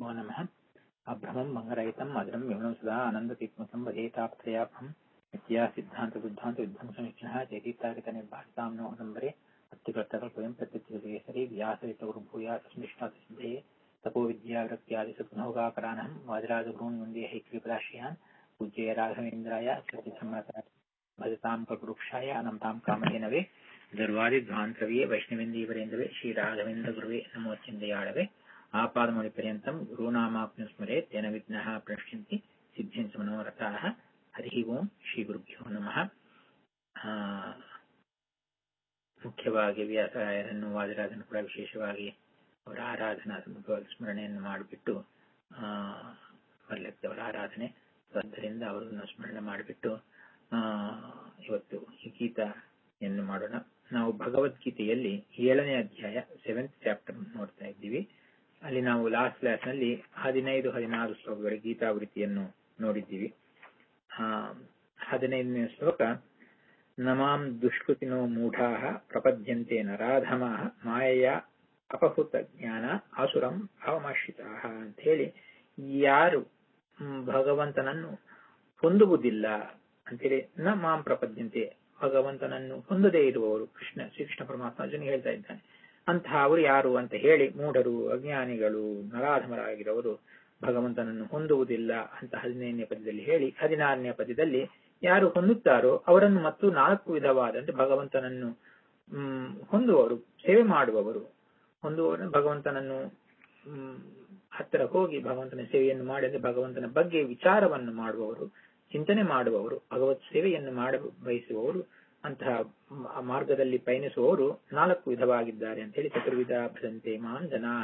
नमो नमः अभ्रमं मङ्गरहितम् अजरं विमलं सदा आनन्दतीत्मकं वदेताप्त्रयाभं नित्या सिद्धान्तबुद्धान्तविध्वंसमिक्षणः चैतीतागतनिर्भासितां नो अदम्बरे अत्युकर्तकल्पयं प्रत्युत्तरकेसरी व्यासरितगुरुभूया तस्मिष्टातसिद्धये तपोविद्यावृत्त्यादिसद्गुणोगाकरानहं वाजराजगुरून् वन्दे हैक्रीपदाश्रयान् पूज्य राघवेन्द्राय सत्यसम्मताय भजतां कल्पवृक्षाय अनन्तां कामधेनवे ದುರ್ವಾದಿಧ್ವಾಂತವೇ ವೈಷ್ಣವೇಂದೀವರೇಂದ್ರವೇ ಶ್ರೀರಾಘವೇಂದ್ರ ನಮೋಚ್ಚಿಂದಯಾಳವೇ ಆಪಾದಮೌಳಿಪರ್ಯಂతం ಗುರುನಾಮಾಪ್ನ ಸ್ಮರೆ ತೇನ ವಿಘ್ನಃ ಪ್ರಣಶ್ಯಂತಿ ಸಿದ್ಧ್ಯಂತ ಮನೋರಥಾಃ ಹರಿ ಓಂ ಶ್ರೀ ಗುರುಭ್ಯೋ ನಮಃ ಮುಖ್ಯವಾಗಿ ವ್ಯಾಸರಾಯರನ್ನು ವಾದಿರಾಜನು ಕೂಡ ವಿಶೇಷವಾಗಿ ಅವರ ಆರಾಧನಾ ಸ್ಮರಣೆಯನ್ನು ಮಾಡಿಬಿಟ್ಟು ಬರ್ಲಕ್ಕೆ ಅವರ ಆರಾಧನೆ ಆದ್ದರಿಂದ ಅವರನ್ನು ಸ್ಮರಣೆ ಮಾಡಿಬಿಟ್ಟು ಇವತ್ತು ಈ ಗೀತೆಯನ್ನು ಮಾಡೋಣ ನಾವು ಭಗವದ್ಗೀತೆಯಲ್ಲಿ ಏಳನೇ ಅಧ್ಯಾಯ ಸೆವೆಂತ್ ಚಾಪ್ಟರ್ ನೋಡ್ತಾ ಇದ್ದೀವಿ ಅಲ್ಲಿ ನಾವು ಲಾಸ್ಟ್ ಕ್ಲಾಸ್ ನಲ್ಲಿ ಹದಿನೈದು ಹದಿನಾರು ಶ್ಲೋಕಗಳ ಗೀತಾವೃತ್ತಿಯನ್ನು ನೋಡಿದ್ದೀವಿ ಹದಿನೈದನೇ ಶ್ಲೋಕ ನಮಾಂ ದುಷ್ಕೃತಿನೋ ಮೂಢಾ ಪ್ರಪದ್ಯಂತೆ ನರಾಧಮ ಮಾಯೆಯ ಅಪಹೃತ ಜ್ಞಾನ ಆಸುರಂ ಅವಮಾಶ್ರಿತ ಅಂತ ಹೇಳಿ ಯಾರು ಭಗವಂತನನ್ನು ಹೊಂದುವುದಿಲ್ಲ ಅಂತೇಳಿ ನ ಮಾಂ ಪ್ರಪದ್ಯಂತೆ ಭಗವಂತನನ್ನು ಹೊಂದದೇ ಇರುವವರು ಕೃಷ್ಣ ಶ್ರೀಕೃಷ್ಣ ಪರಮಾತ್ಮ ಅರ್ಜುನ ಹೇಳ್ತಾ ಇದ್ದಾನೆ ಅಂತಹ ಅವರು ಯಾರು ಅಂತ ಹೇಳಿ ಮೂಢರು ಅಜ್ಞಾನಿಗಳು ನರಾಧಮರಾಗಿರೋರು ಭಗವಂತನನ್ನು ಹೊಂದುವುದಿಲ್ಲ ಅಂತ ಹದಿನೈದನೇ ಪದ್ಯದಲ್ಲಿ ಹೇಳಿ ಹದಿನಾರನೇ ಪದ್ಯದಲ್ಲಿ ಯಾರು ಹೊಂದುತ್ತಾರೋ ಅವರನ್ನು ಮತ್ತು ನಾಲ್ಕು ವಿಧವಾದಂತೆ ಭಗವಂತನನ್ನು ಹ್ಮ್ ಹೊಂದುವವರು ಸೇವೆ ಮಾಡುವವರು ಹೊಂದುವವರು ಭಗವಂತನನ್ನು ಹ್ಮ್ ಹತ್ತಿರ ಹೋಗಿ ಭಗವಂತನ ಸೇವೆಯನ್ನು ಮಾಡಿ ಅಂದ್ರೆ ಭಗವಂತನ ಬಗ್ಗೆ ವಿಚಾರವನ್ನು ಮಾಡುವವರು ಚಿಂತನೆ ಮಾಡುವವರು ಭಗವತ್ ಸೇವೆಯನ್ನು ಮಾಡ ಬಯಸುವವರು ಅಂತಹ ಮಾರ್ಗದಲ್ಲಿ ಪಯಣಿಸುವವರು ನಾಲ್ಕು ವಿಧವಾಗಿದ್ದಾರೆ ಅಂತ ಹೇಳಿ ಚತುರ್ವಿಧ ಭಜಂತೆ ಮಾನ್ ಜನಾ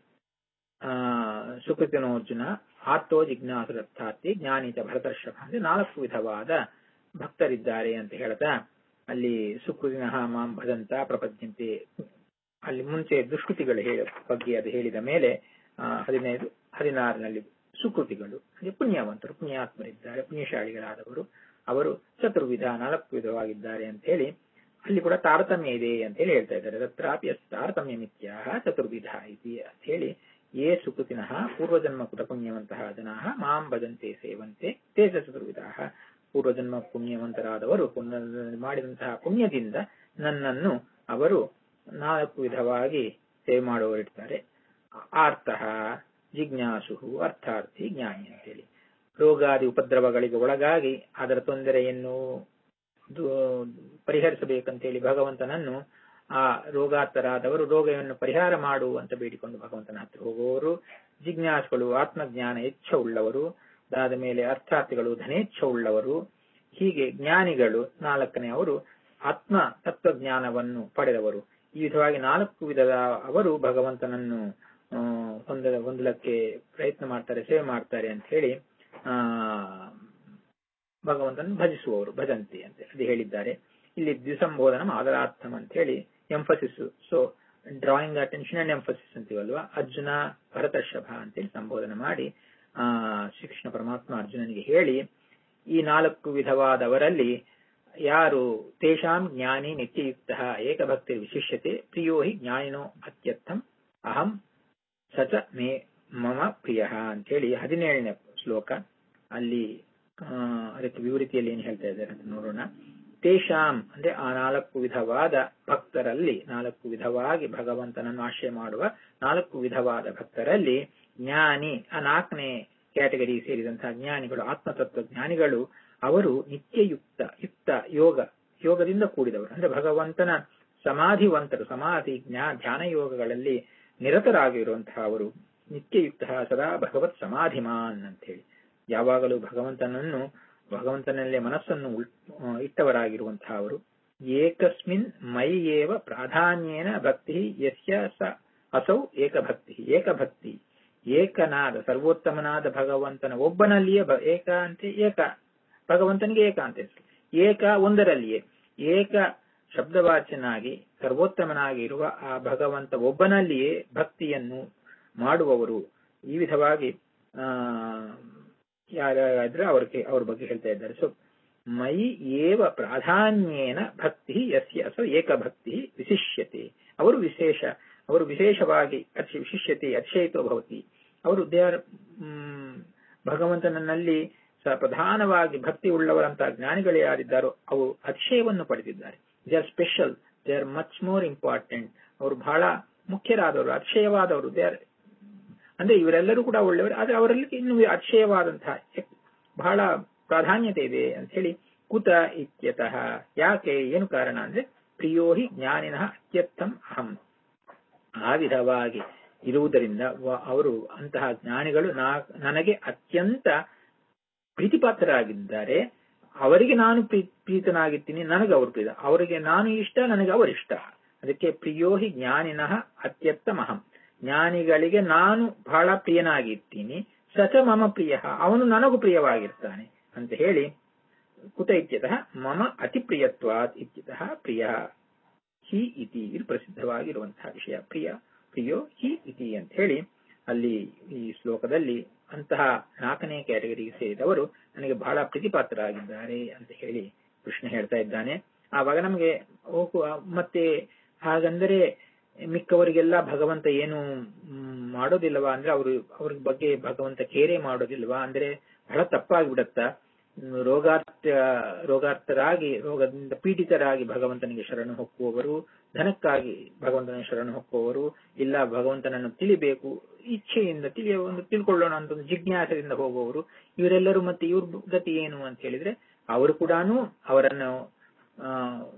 ಸುಕೃತಿನೋರ್ಜುನ ಆರ್ತೋ ಜಿಜ್ಞಾಸುರರ್ಥಾರ್ಥಿ ಜ್ಞಾನಿತ ಭರತರ್ಷಭ ಅಂದ್ರೆ ನಾಲ್ಕು ವಿಧವಾದ ಭಕ್ತರಿದ್ದಾರೆ ಅಂತ ಹೇಳ್ತಾ ಅಲ್ಲಿ ಸುಕೃತಿನಃ ಮಾಂ ಭಜಂತ ಪ್ರಪದ್ಯಂತೆ ಅಲ್ಲಿ ಮುಂಚೆ ದುಷ್ಕೃತಿಗಳು ಹೇಳ ಬಗ್ಗೆ ಅದು ಹೇಳಿದ ಮೇಲೆ ಹದಿನೈದು ಹದಿನಾರನಲ್ಲಿ ಸುಕೃತಿಗಳು ಅಂದ್ರೆ ಪುಣ್ಯವಂತರು ಪುಣ್ಯಾತ್ಮರಿದ್ದಾರೆ ಪುಣ್ಯಶಾಲಿಗಳಾದವರು ಅವರು ಚತುರ್ವಿಧ ನಾಲ್ಕು ವಿಧವಾಗಿದ್ದಾರೆ ಅಂತ ಹೇಳಿ ಅಲ್ಲಿ ಕೂಡ ತಾರತಮ್ಯ ಇದೆ ಅಂತ ಹೇಳಿ ಹೇಳ್ತಾ ಇದ್ದಾರೆ ತತ್ರಾಪಿ ತಾರತಮ್ಯ ಮಿಥ್ಯಾ ಚತುರ್ವಿಧ ಇದೆ ಅಂತ ಹೇಳಿ ಯೇ ಸುಕೃತಿನಃ ಪೂರ್ವಜನ್ಮ ಕೃತ ಪುಣ್ಯವಂತಹ ಜನಾ ಮಾಂ ಭಜಂತೆ ಸೇವಂತೆ ತೇಜ ಚತುರ್ವಿಧ ಪೂರ್ವಜನ್ಮ ಪುಣ್ಯವಂತರಾದವರು ಪುಣ್ಯ ಮಾಡಿದಂತಹ ಪುಣ್ಯದಿಂದ ನನ್ನನ್ನು ಅವರು ನಾಲ್ಕು ವಿಧವಾಗಿ ಸೇವೆ ಮಾಡುವವರಿರ್ತಾರೆ ಆರ್ತಃ ಜಿಜ್ಞಾಸು ಅರ್ಥಾರ್ಥಿ ಜ್ಞಾನಿ ಅಂತೇಳಿ ರೋಗಾದಿ ಉಪದ್ರವಗಳಿಗೆ ಒಳಗಾಗಿ ಅದರ ತೊಂದರೆಯನ್ನು ಪರಿಹರಿಸಬೇಕಂತೇಳಿ ಭಗವಂತನನ್ನು ಆ ರೋಗಾತರಾದವರು ರೋಗವನ್ನು ಪರಿಹಾರ ಮಾಡು ಅಂತ ಬೇಡಿಕೊಂಡು ಭಗವಂತನ ಹತ್ರ ಹೋಗುವವರು ಜಿಜ್ಞಾಸುಗಳು ಆತ್ಮಜ್ಞಾನ ಹೆಚ್ಚ ಉಳ್ಳವರು ಅದಾದ ಮೇಲೆ ಅರ್ಥಾರ್ಥಿಗಳು ಧನೇಚ್ಛ ಉಳ್ಳವರು ಹೀಗೆ ಜ್ಞಾನಿಗಳು ನಾಲ್ಕನೇ ಅವರು ಆತ್ಮ ತತ್ವಜ್ಞಾನವನ್ನು ಪಡೆದವರು ಈ ವಿಧವಾಗಿ ನಾಲ್ಕು ವಿಧದ ಅವರು ಭಗವಂತನನ್ನು ಹೊಂದ ಹೊಂದಲಕ್ಕೆ ಪ್ರಯತ್ನ ಮಾಡ್ತಾರೆ ಸೇವೆ ಮಾಡ್ತಾರೆ ಅಂತ ಹೇಳಿ ಆ ಭಗವಂತನ ಭಜಿಸುವವರು ಭಜಂತಿ ಅಂತ ಅದು ಹೇಳಿದ್ದಾರೆ ಇಲ್ಲಿ ದ್ವಿಸಂಬೋಧನ ಆದರಾರ್ಥಂ ಅಂತ ಹೇಳಿ emphasis so drawing attention and emphasis ಅಂತೀವಲ್ವಾ ಅರ್ಜುನ ಭರತರ್ಷಭ ಅಂತೇಳಿ ಸಂಬೋಧನೆ ಮಾಡಿ ಆ ಶ್ರೀಕೃಷ್ಣ ಪರಮಾತ್ಮ ಅರ್ಜುನನಿಗೆ ಹೇಳಿ ಈ ನಾಲ್ಕು ವಿಧವಾದವರಲ್ಲಿ ಯಾರು ತೇಷಾಂ ಜ್ಞಾನಿ ನಿತ್ಯಯುಕ್ತ ಏಕಭಕ್ತಿ ವಿಶಿಷ್ಯತೆ ಪ್ರಿಯೋ ಹಿ ಜ್ಞಾನಿನೋ ಭಕ್ತ್ಯರ್ಥಂ ಅಹಂ ಸಚ ಮೇ ಮಮ ಪ್ರಿಯ ಅಂತೇಳಿ ಹದಿನೇಳನೇ ಶ್ಲೋಕ ಅಲ್ಲಿ ಅದಕ್ಕೆ ವಿವರಿತಿಯಲ್ಲಿ ಏನ್ ಹೇಳ್ತಾ ಇದ್ದಾರೆ ಅಂತ ನೋಡೋಣ ತೇಷಾಂ ಅಂದ್ರೆ ಆ ನಾಲ್ಕು ವಿಧವಾದ ಭಕ್ತರಲ್ಲಿ ನಾಲ್ಕು ವಿಧವಾಗಿ ಭಗವಂತನನ್ನು ಆಶ್ರಯ ಮಾಡುವ ನಾಲ್ಕು ವಿಧವಾದ ಭಕ್ತರಲ್ಲಿ ಜ್ಞಾನಿ ಆ ನಾಲ್ಕನೇ ಕ್ಯಾಟಗರಿ ಸೇರಿದಂತಹ ಜ್ಞಾನಿಗಳು ಆತ್ಮತತ್ವ ಜ್ಞಾನಿಗಳು ಅವರು ನಿತ್ಯಯುಕ್ತ ಯುಕ್ತ ಯೋಗ ಯೋಗದಿಂದ ಕೂಡಿದವರು ಅಂದ್ರೆ ಭಗವಂತನ ಸಮಾಧಿವಂತರು ಸಮಾಧಿ ಜ್ಞಾ ಧ್ಯಾನ ಯೋಗಗಳಲ್ಲಿ ನಿರತರಾಗಿರುವಂತಹ ಅವರು ನಿತ್ಯಯುಕ್ತ ಸದಾ ಭಗವತ್ ಸಮಾಧಿಮಾನ್ ಅಂತ ಹೇಳಿ ಯಾವಾಗಲೂ ಭಗವಂತನನ್ನು ಭಗವಂತನಲ್ಲೇ ಮನಸ್ಸನ್ನು ಇಟ್ಟವರಾಗಿರುವಂತಹ ಅವರು ಏಕಸ್ಮಿನ್ ಮೈ ಏವ ಪ್ರಾಧಾನ್ಯೇನ ಭಕ್ತಿ ಯಸ್ಯ ಸ ಅಸೌ ಏಕಭಕ್ತಿ ಏಕಭಕ್ತಿ ಏಕನಾದ ಸರ್ವೋತ್ತಮನಾದ ಭಗವಂತನ ಒಬ್ಬನಲ್ಲಿಯೇ ಏಕ ಅಂತೆ ಏಕ ಭಗವಂತನಿಗೆ ಏಕ ಅಂತ ಏಕ ಒಂದರಲ್ಲಿಯೇ ಏಕ ಶಬ್ದವಾಚ್ಯನಾಗಿ ಸರ್ವೋತ್ತಮನಾಗಿ ಇರುವ ಆ ಭಗವಂತ ಒಬ್ಬನಲ್ಲಿಯೇ ಭಕ್ತಿಯನ್ನು ಮಾಡುವವರು ಈ ವಿಧವಾಗಿ ಆ ಯಾರಾದ್ರೆ ಅವ್ರಿಗೆ ಅವ್ರ ಬಗ್ಗೆ ಹೇಳ್ತಾ ಇದ್ದಾರೆ ಸೊ ಮೈ ಏವ ಪ್ರಾಧಾನ್ಯೇನ ಭಕ್ತಿ ಯಸ್ಯ ಸೊ ಏಕಭಕ್ತಿ ವಿಶಿಷ್ಯತೆ ಅವರು ವಿಶೇಷ ಅವರು ವಿಶೇಷವಾಗಿ ಅತಿ ವಿಶಿಷ್ಯತೆ ಅತಿಶಯಿತೋ ಭವತಿ ಅವರು ದೇ ಆರ್ ಭಗವಂತನಲ್ಲಿ ಸ- ಪ್ರಧಾನವಾಗಿ ಭಕ್ತಿ ಉಳ್ಳವರಂತಹ ಜ್ಞಾನಿಗಳು ಯಾರಿದ್ದಾರೋ ಅವು ಅತಿಶಯವನ್ನು ಪಡೆದಿದ್ದಾರೆ they are special they are much more important ಅವರು ಬಹಳ ಮುಖ್ಯರಾದವರು ಅತಿಶಯವಾದವರು ದೇ ಆರ್ ಅಂದ್ರೆ ಇವರೆಲ್ಲರೂ ಕೂಡ ಒಳ್ಳೆಯವರು ಆದ್ರೆ ಅವರಲ್ಲಿ ಇನ್ನು ಅತಿಶಯವಾದಂತಹ ಎಕ್- ಬಹಳ ಪ್ರಾಧಾನ್ಯತೆ ಇದೆ ಅಂತ ಹೇಳಿ ಕುತ ಇತ್ಯತಃ ಯಾಕೆ ಏನು ಕಾರಣ ಅಂದ್ರೆ ಪ್ರಿಯೋ ಹಿ ಜ್ಞಾನಿನಃ ಅತ್ಯರ್ಥಂ ಅಹಂ ಆ ವಿಧವಾಗಿ ಇರುವುದರಿಂದ ವ- ಅವರು ಅಂತಹ ಜ್ಞಾನಿಗಳು ನಾ- ನನಗೆ ಅತ್ಯಂತ ಪ್ರೀತಿಪಾತ್ರರಾಗಿದ್ದಾರೆ ಅವರಿಗೆ ನಾನು ಪ್ರೀ- ಪ್ರೀತನಾಗಿರ್ತೀನಿ ನನಗೆ ಅವರು ಪ್ರೀತ ಅವರಿಗೆ ನಾನು ಇಷ್ಟ ನನಗೆ ಅವರಿಷ್ಟ ಅದಕ್ಕೆ ಪ್ರಿಯೋ ಹಿ ಜ್ಞಾನಿನಃ ಅತ್ಯತ್ತಮಹಂ ಜ್ಞಾನಿಗಳಿಗೆ ನಾನು ಬಹಳ ಪ್ರಿಯನಾಗಿರ್ತೀನಿ ಸಚ ಮಮ ಪ್ರಿಯ ಅವನು ನನಗೂ ಪ್ರಿಯವಾಗಿರ್ತಾನೆ ಅಂತ ಹೇಳಿ ಕುತ ಇತ್ಯತಃ ಮಮ ಅತಿ ಪ್ರಿಯತ್ವಾತ್ ಇತ್ಯತಃ ಪ್ರಿಯ ಹಿ ಇತಿ ಇದು ಪ್ರಸಿದ್ಧವಾಗಿರುವಂತಹ ವಿಷಯ ಪ್ರಿಯ ಪ್ರಿಯೋ ಹಿ ಇತಿ ಅಂತ ಹೇಳಿ ಅಲ್ಲಿ ಈ ಶ್ಲೋಕದಲ್ಲಿ ಅಂತಹ ನಾಲ್ಕನೇ ಕ್ಯಾಟಗರಿಗೆ ಸೇರಿದವರು ನನಗೆ ಬಹಳ ಪ್ರೀತಿಪಾತ್ರರಾಗಿದ್ದಾರೆ ಅಂತ ಹೇಳಿ ಕೃಷ್ಣ ಹೇಳ್ತಾ ಇದ್ದಾನೆ ಆವಾಗ ನಮಗೆ ಓಹೋ, ಮತ್ತೆ ಹಾಗಂದರೆ ಮಿಕ್ಕವರಿಗೆಲ್ಲ ಭಗವಂತ ಏನು ಮ್, ಮಾಡೋದಿಲ್ಲವಾ ಅಂದ್ರೆ ಅವರು ಅವ್ರ ಬಗ್ಗೆ ಭಗವಂತ ಕೇರೆ ಮಾಡೋದಿಲ್ವಾ ಅಂದ್ರೆ ಬಹಳ ತಪ್ಪಾಗ್ಬಿಡತ್ತ ರೋಗಾರ್ಥ ರೋಗಾರ್ಥರಾಗಿ ರೋಗದಿಂದ ಪೀಡಿತರಾಗಿ ಭಗವಂತನಿಗೆ ಶರಣು ಹೊಕ್ಕುವವರು ಧನಕ್ಕಾಗಿ ಭಗವಂತನ ಶರಣು ಹೊಕ್ಕುವವರು ಇಲ್ಲ ಭಗವಂತನನ್ನು ತಿಳಿಬೇಕು ಇಚ್ಛೆಯಿಂದ ತಿಳಿಯ ಒಂದು ತಿಳ್ಕೊಳ್ಳೋಣ ಅಂತ ಒಂದು ಜಿಜ್ಞಾಸದಿಂದ ಹೋಗುವವರು ಇವರೆಲ್ಲರೂ ಮತ್ತೆ ಇವ್ರ ಗತಿ ಏನು ಅಂತ ಹೇಳಿದ್ರೆ ಅವರು ಕೂಡ ಅವರನ್ನು ಆ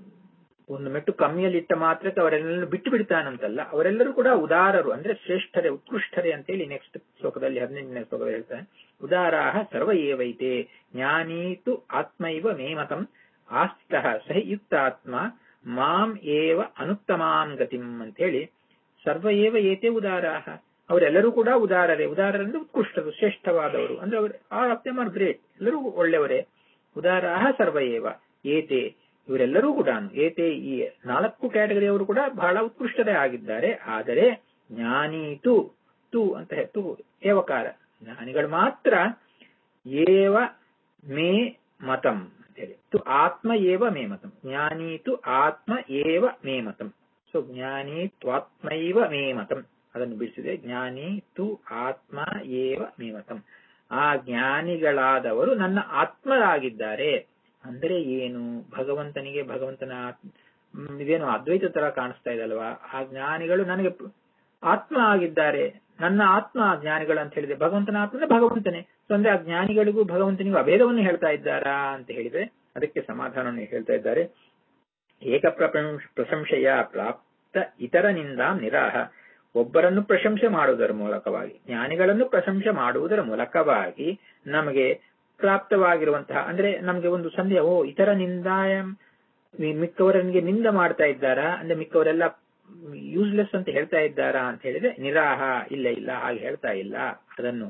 ಒಂದು ಮೆಟ್ಟು ಕಮ್ಮಿಯಲ್ಲಿಟ್ಟ ಮಾತ್ರಕ್ಕೆ ಅವರೆಲ್ಲರೂ ಬಿಟ್ಟು ಬಿಡ್ತಾನಂತಲ್ಲ ಅವರೆಲ್ಲರೂ ಕೂಡ ಉದಾರರು ಅಂದ್ರೆ ಶ್ರೇಷ್ಠರೇ ಉತ್ಕೃಷ್ಟರೇ ಅಂತೇಳಿ ನೆಕ್ಸ್ಟ್ ಶ್ಲೋಕದಲ್ಲಿ ಹದಿನೆಂಟನೇ ಶ್ಲೋಕದಲ್ಲಿ ಹೇಳ್ತಾರೆ ಉದಾರಾಹ ಸರ್ವ ಏವೈತೆ ಜ್ಞಾನೀತು ಆತ್ಮೈವ ಮೇಮತಂ ಆಸ್ಥಿತಃ ಸಹಿ ಯುಕ್ತಾತ್ಮ ಮಾಂ ಏವ ಅನುತ್ತಮಾಂ ಗತಿಂ ಅಂತ ಹೇಳಿ ಸರ್ವ ಏವ ಏತೆ ಉದಾರಾಹ ಅವರೆಲ್ಲರೂ ಕೂಡ ಉದಾರರೇ ಉದಾರರಂದ್ರೆ ಉತ್ಕೃಷ್ಟರು ಶ್ರೇಷ್ಠವಾದವರು ಅಂದ್ರೆ ಅವರು all of them are great ಎಲ್ಲರೂ ಒಳ್ಳೆಯವರೇ ಉದಾರಾಹ ಸರ್ವ ಏವ ಏತೆ ಇವರೆಲ್ಲರೂ ಕೂಡ ಏತೆ ಈ ನಾಲ್ಕು ಕ್ಯಾಟಗರಿಯವರು ಕೂಡ ಬಹಳ ಉತ್ಕೃಷ್ಟರೇ ಆಗಿದ್ದಾರೆ ಆದರೆ ಜ್ಞಾನೀತು ತು ಅಂತ ಹೇ- ತು ಏವಕಾರ ಜ್ಞಾನಿಗಳು ಮಾತ್ರ ಏವ ಮೇ ಮತಂ ಅಂತೇಳಿ ತು ಆತ್ಮ ಏವ ಮೇ ಮತಂ ಜ್ಞಾನೀತು ಆತ್ಮ ಏವ ಮೇ ಮತಂ ಸೊ ಜ್ಞಾನಿ ತ್ವಾತ್ಮೈವ ಮೇ ಮತಂ ಅದನ್ನು ಬಿಡಿಸಿದೆ ಜ್ಞಾನಿ ತು ಆತ್ಮ ಏವ ಮೇ ಮತಂ ಆ ಜ್ಞಾನಿಗಳಾದವರು ನನ್ನ ಆತ್ಮರಾಗಿದ್ದಾರೆ ಅಂದ್ರೆ ಏನು ಭಗವಂತನಿಗೆ ಭಗವಂತನ ಆತ್ಮ- ಮ್, ಇದೇನು ಅದ್ವೈತ ತರ ಕಾಣಿಸ್ತಾ ಇದೆ ಅಲ್ವಾ ಆ ಜ್ಞಾನಿಗಳು ನನಗೆ ಪ್- ಆತ್ಮ ಆಗಿದ್ದಾರೆ ನನ್ನ ಆತ್ಮ ಜ್ಞಾನಿಗಳು ಅಂತ ಹೇಳಿದೆ ಭಗವಂತನ ಆತ್ಮ ಅಂದ್ರೆ ಭಗವಂತನೇ ಸೊ ಅಂದ್ರೆ ಆ ಜ್ಞಾನಿಗಳಿಗೂ ಭಗವಂತನಿಗೂ ಅಭೇದವನ್ನು ಹೇಳ್ತಾ ಇದ್ದಾರಾ ಅಂತ ಹೇಳಿದ್ರೆ ಅದಕ್ಕೆ ಸಮಾಧಾನವನ್ನು ಹೇಳ್ತಾ ಇದ್ದಾರೆ ಏಕ ಪ್ರಪಂಶ- ಪ್ರಶಂಸೆಯ ಪ್ರಾಪ್ತ ಇತರನಿಂದ ನಿರಾಹ ಒಬ್ಬರನ್ನು ಪ್ರಶಂಸೆ ಮಾಡುವುದರ ಮೂಲಕವಾಗಿ ಜ್ಞಾನಿಗಳನ್ನು ಪ್ರಶಂಸೆ ಮಾಡುವುದರ ಮೂಲಕವಾಗಿ ನಮಗೆ ಪ್ರಾಪ್ತವಾಗಿರುವಂತಹ ಅಂದ್ರೆ ನಮಗೆ ಒಂದು ಸಂದೇಹ ಓ ಇತರ ನಿಂದಾಯ ಮಿಕ್ಕವರನಿಗೆ ನಿಂದ ಮಾಡ್ತಾ ಇದ್ದಾರಾ ಅಂದ್ರೆ ಮಿಕ್ಕವರೆಲ್ಲ ಯೂಸ್ಲೆಸ್ ಅಂತ ಹೇಳ್ತಾ ಇದ್ದಾರಾ ಅಂತ ಹೇಳಿದ್ರೆ ನಿರಾಹ ಇಲ್ಲ ಇಲ್ಲ ಹಾಗೆ ಹೇಳ್ತಾ ಇಲ್ಲ ಅದನ್ನು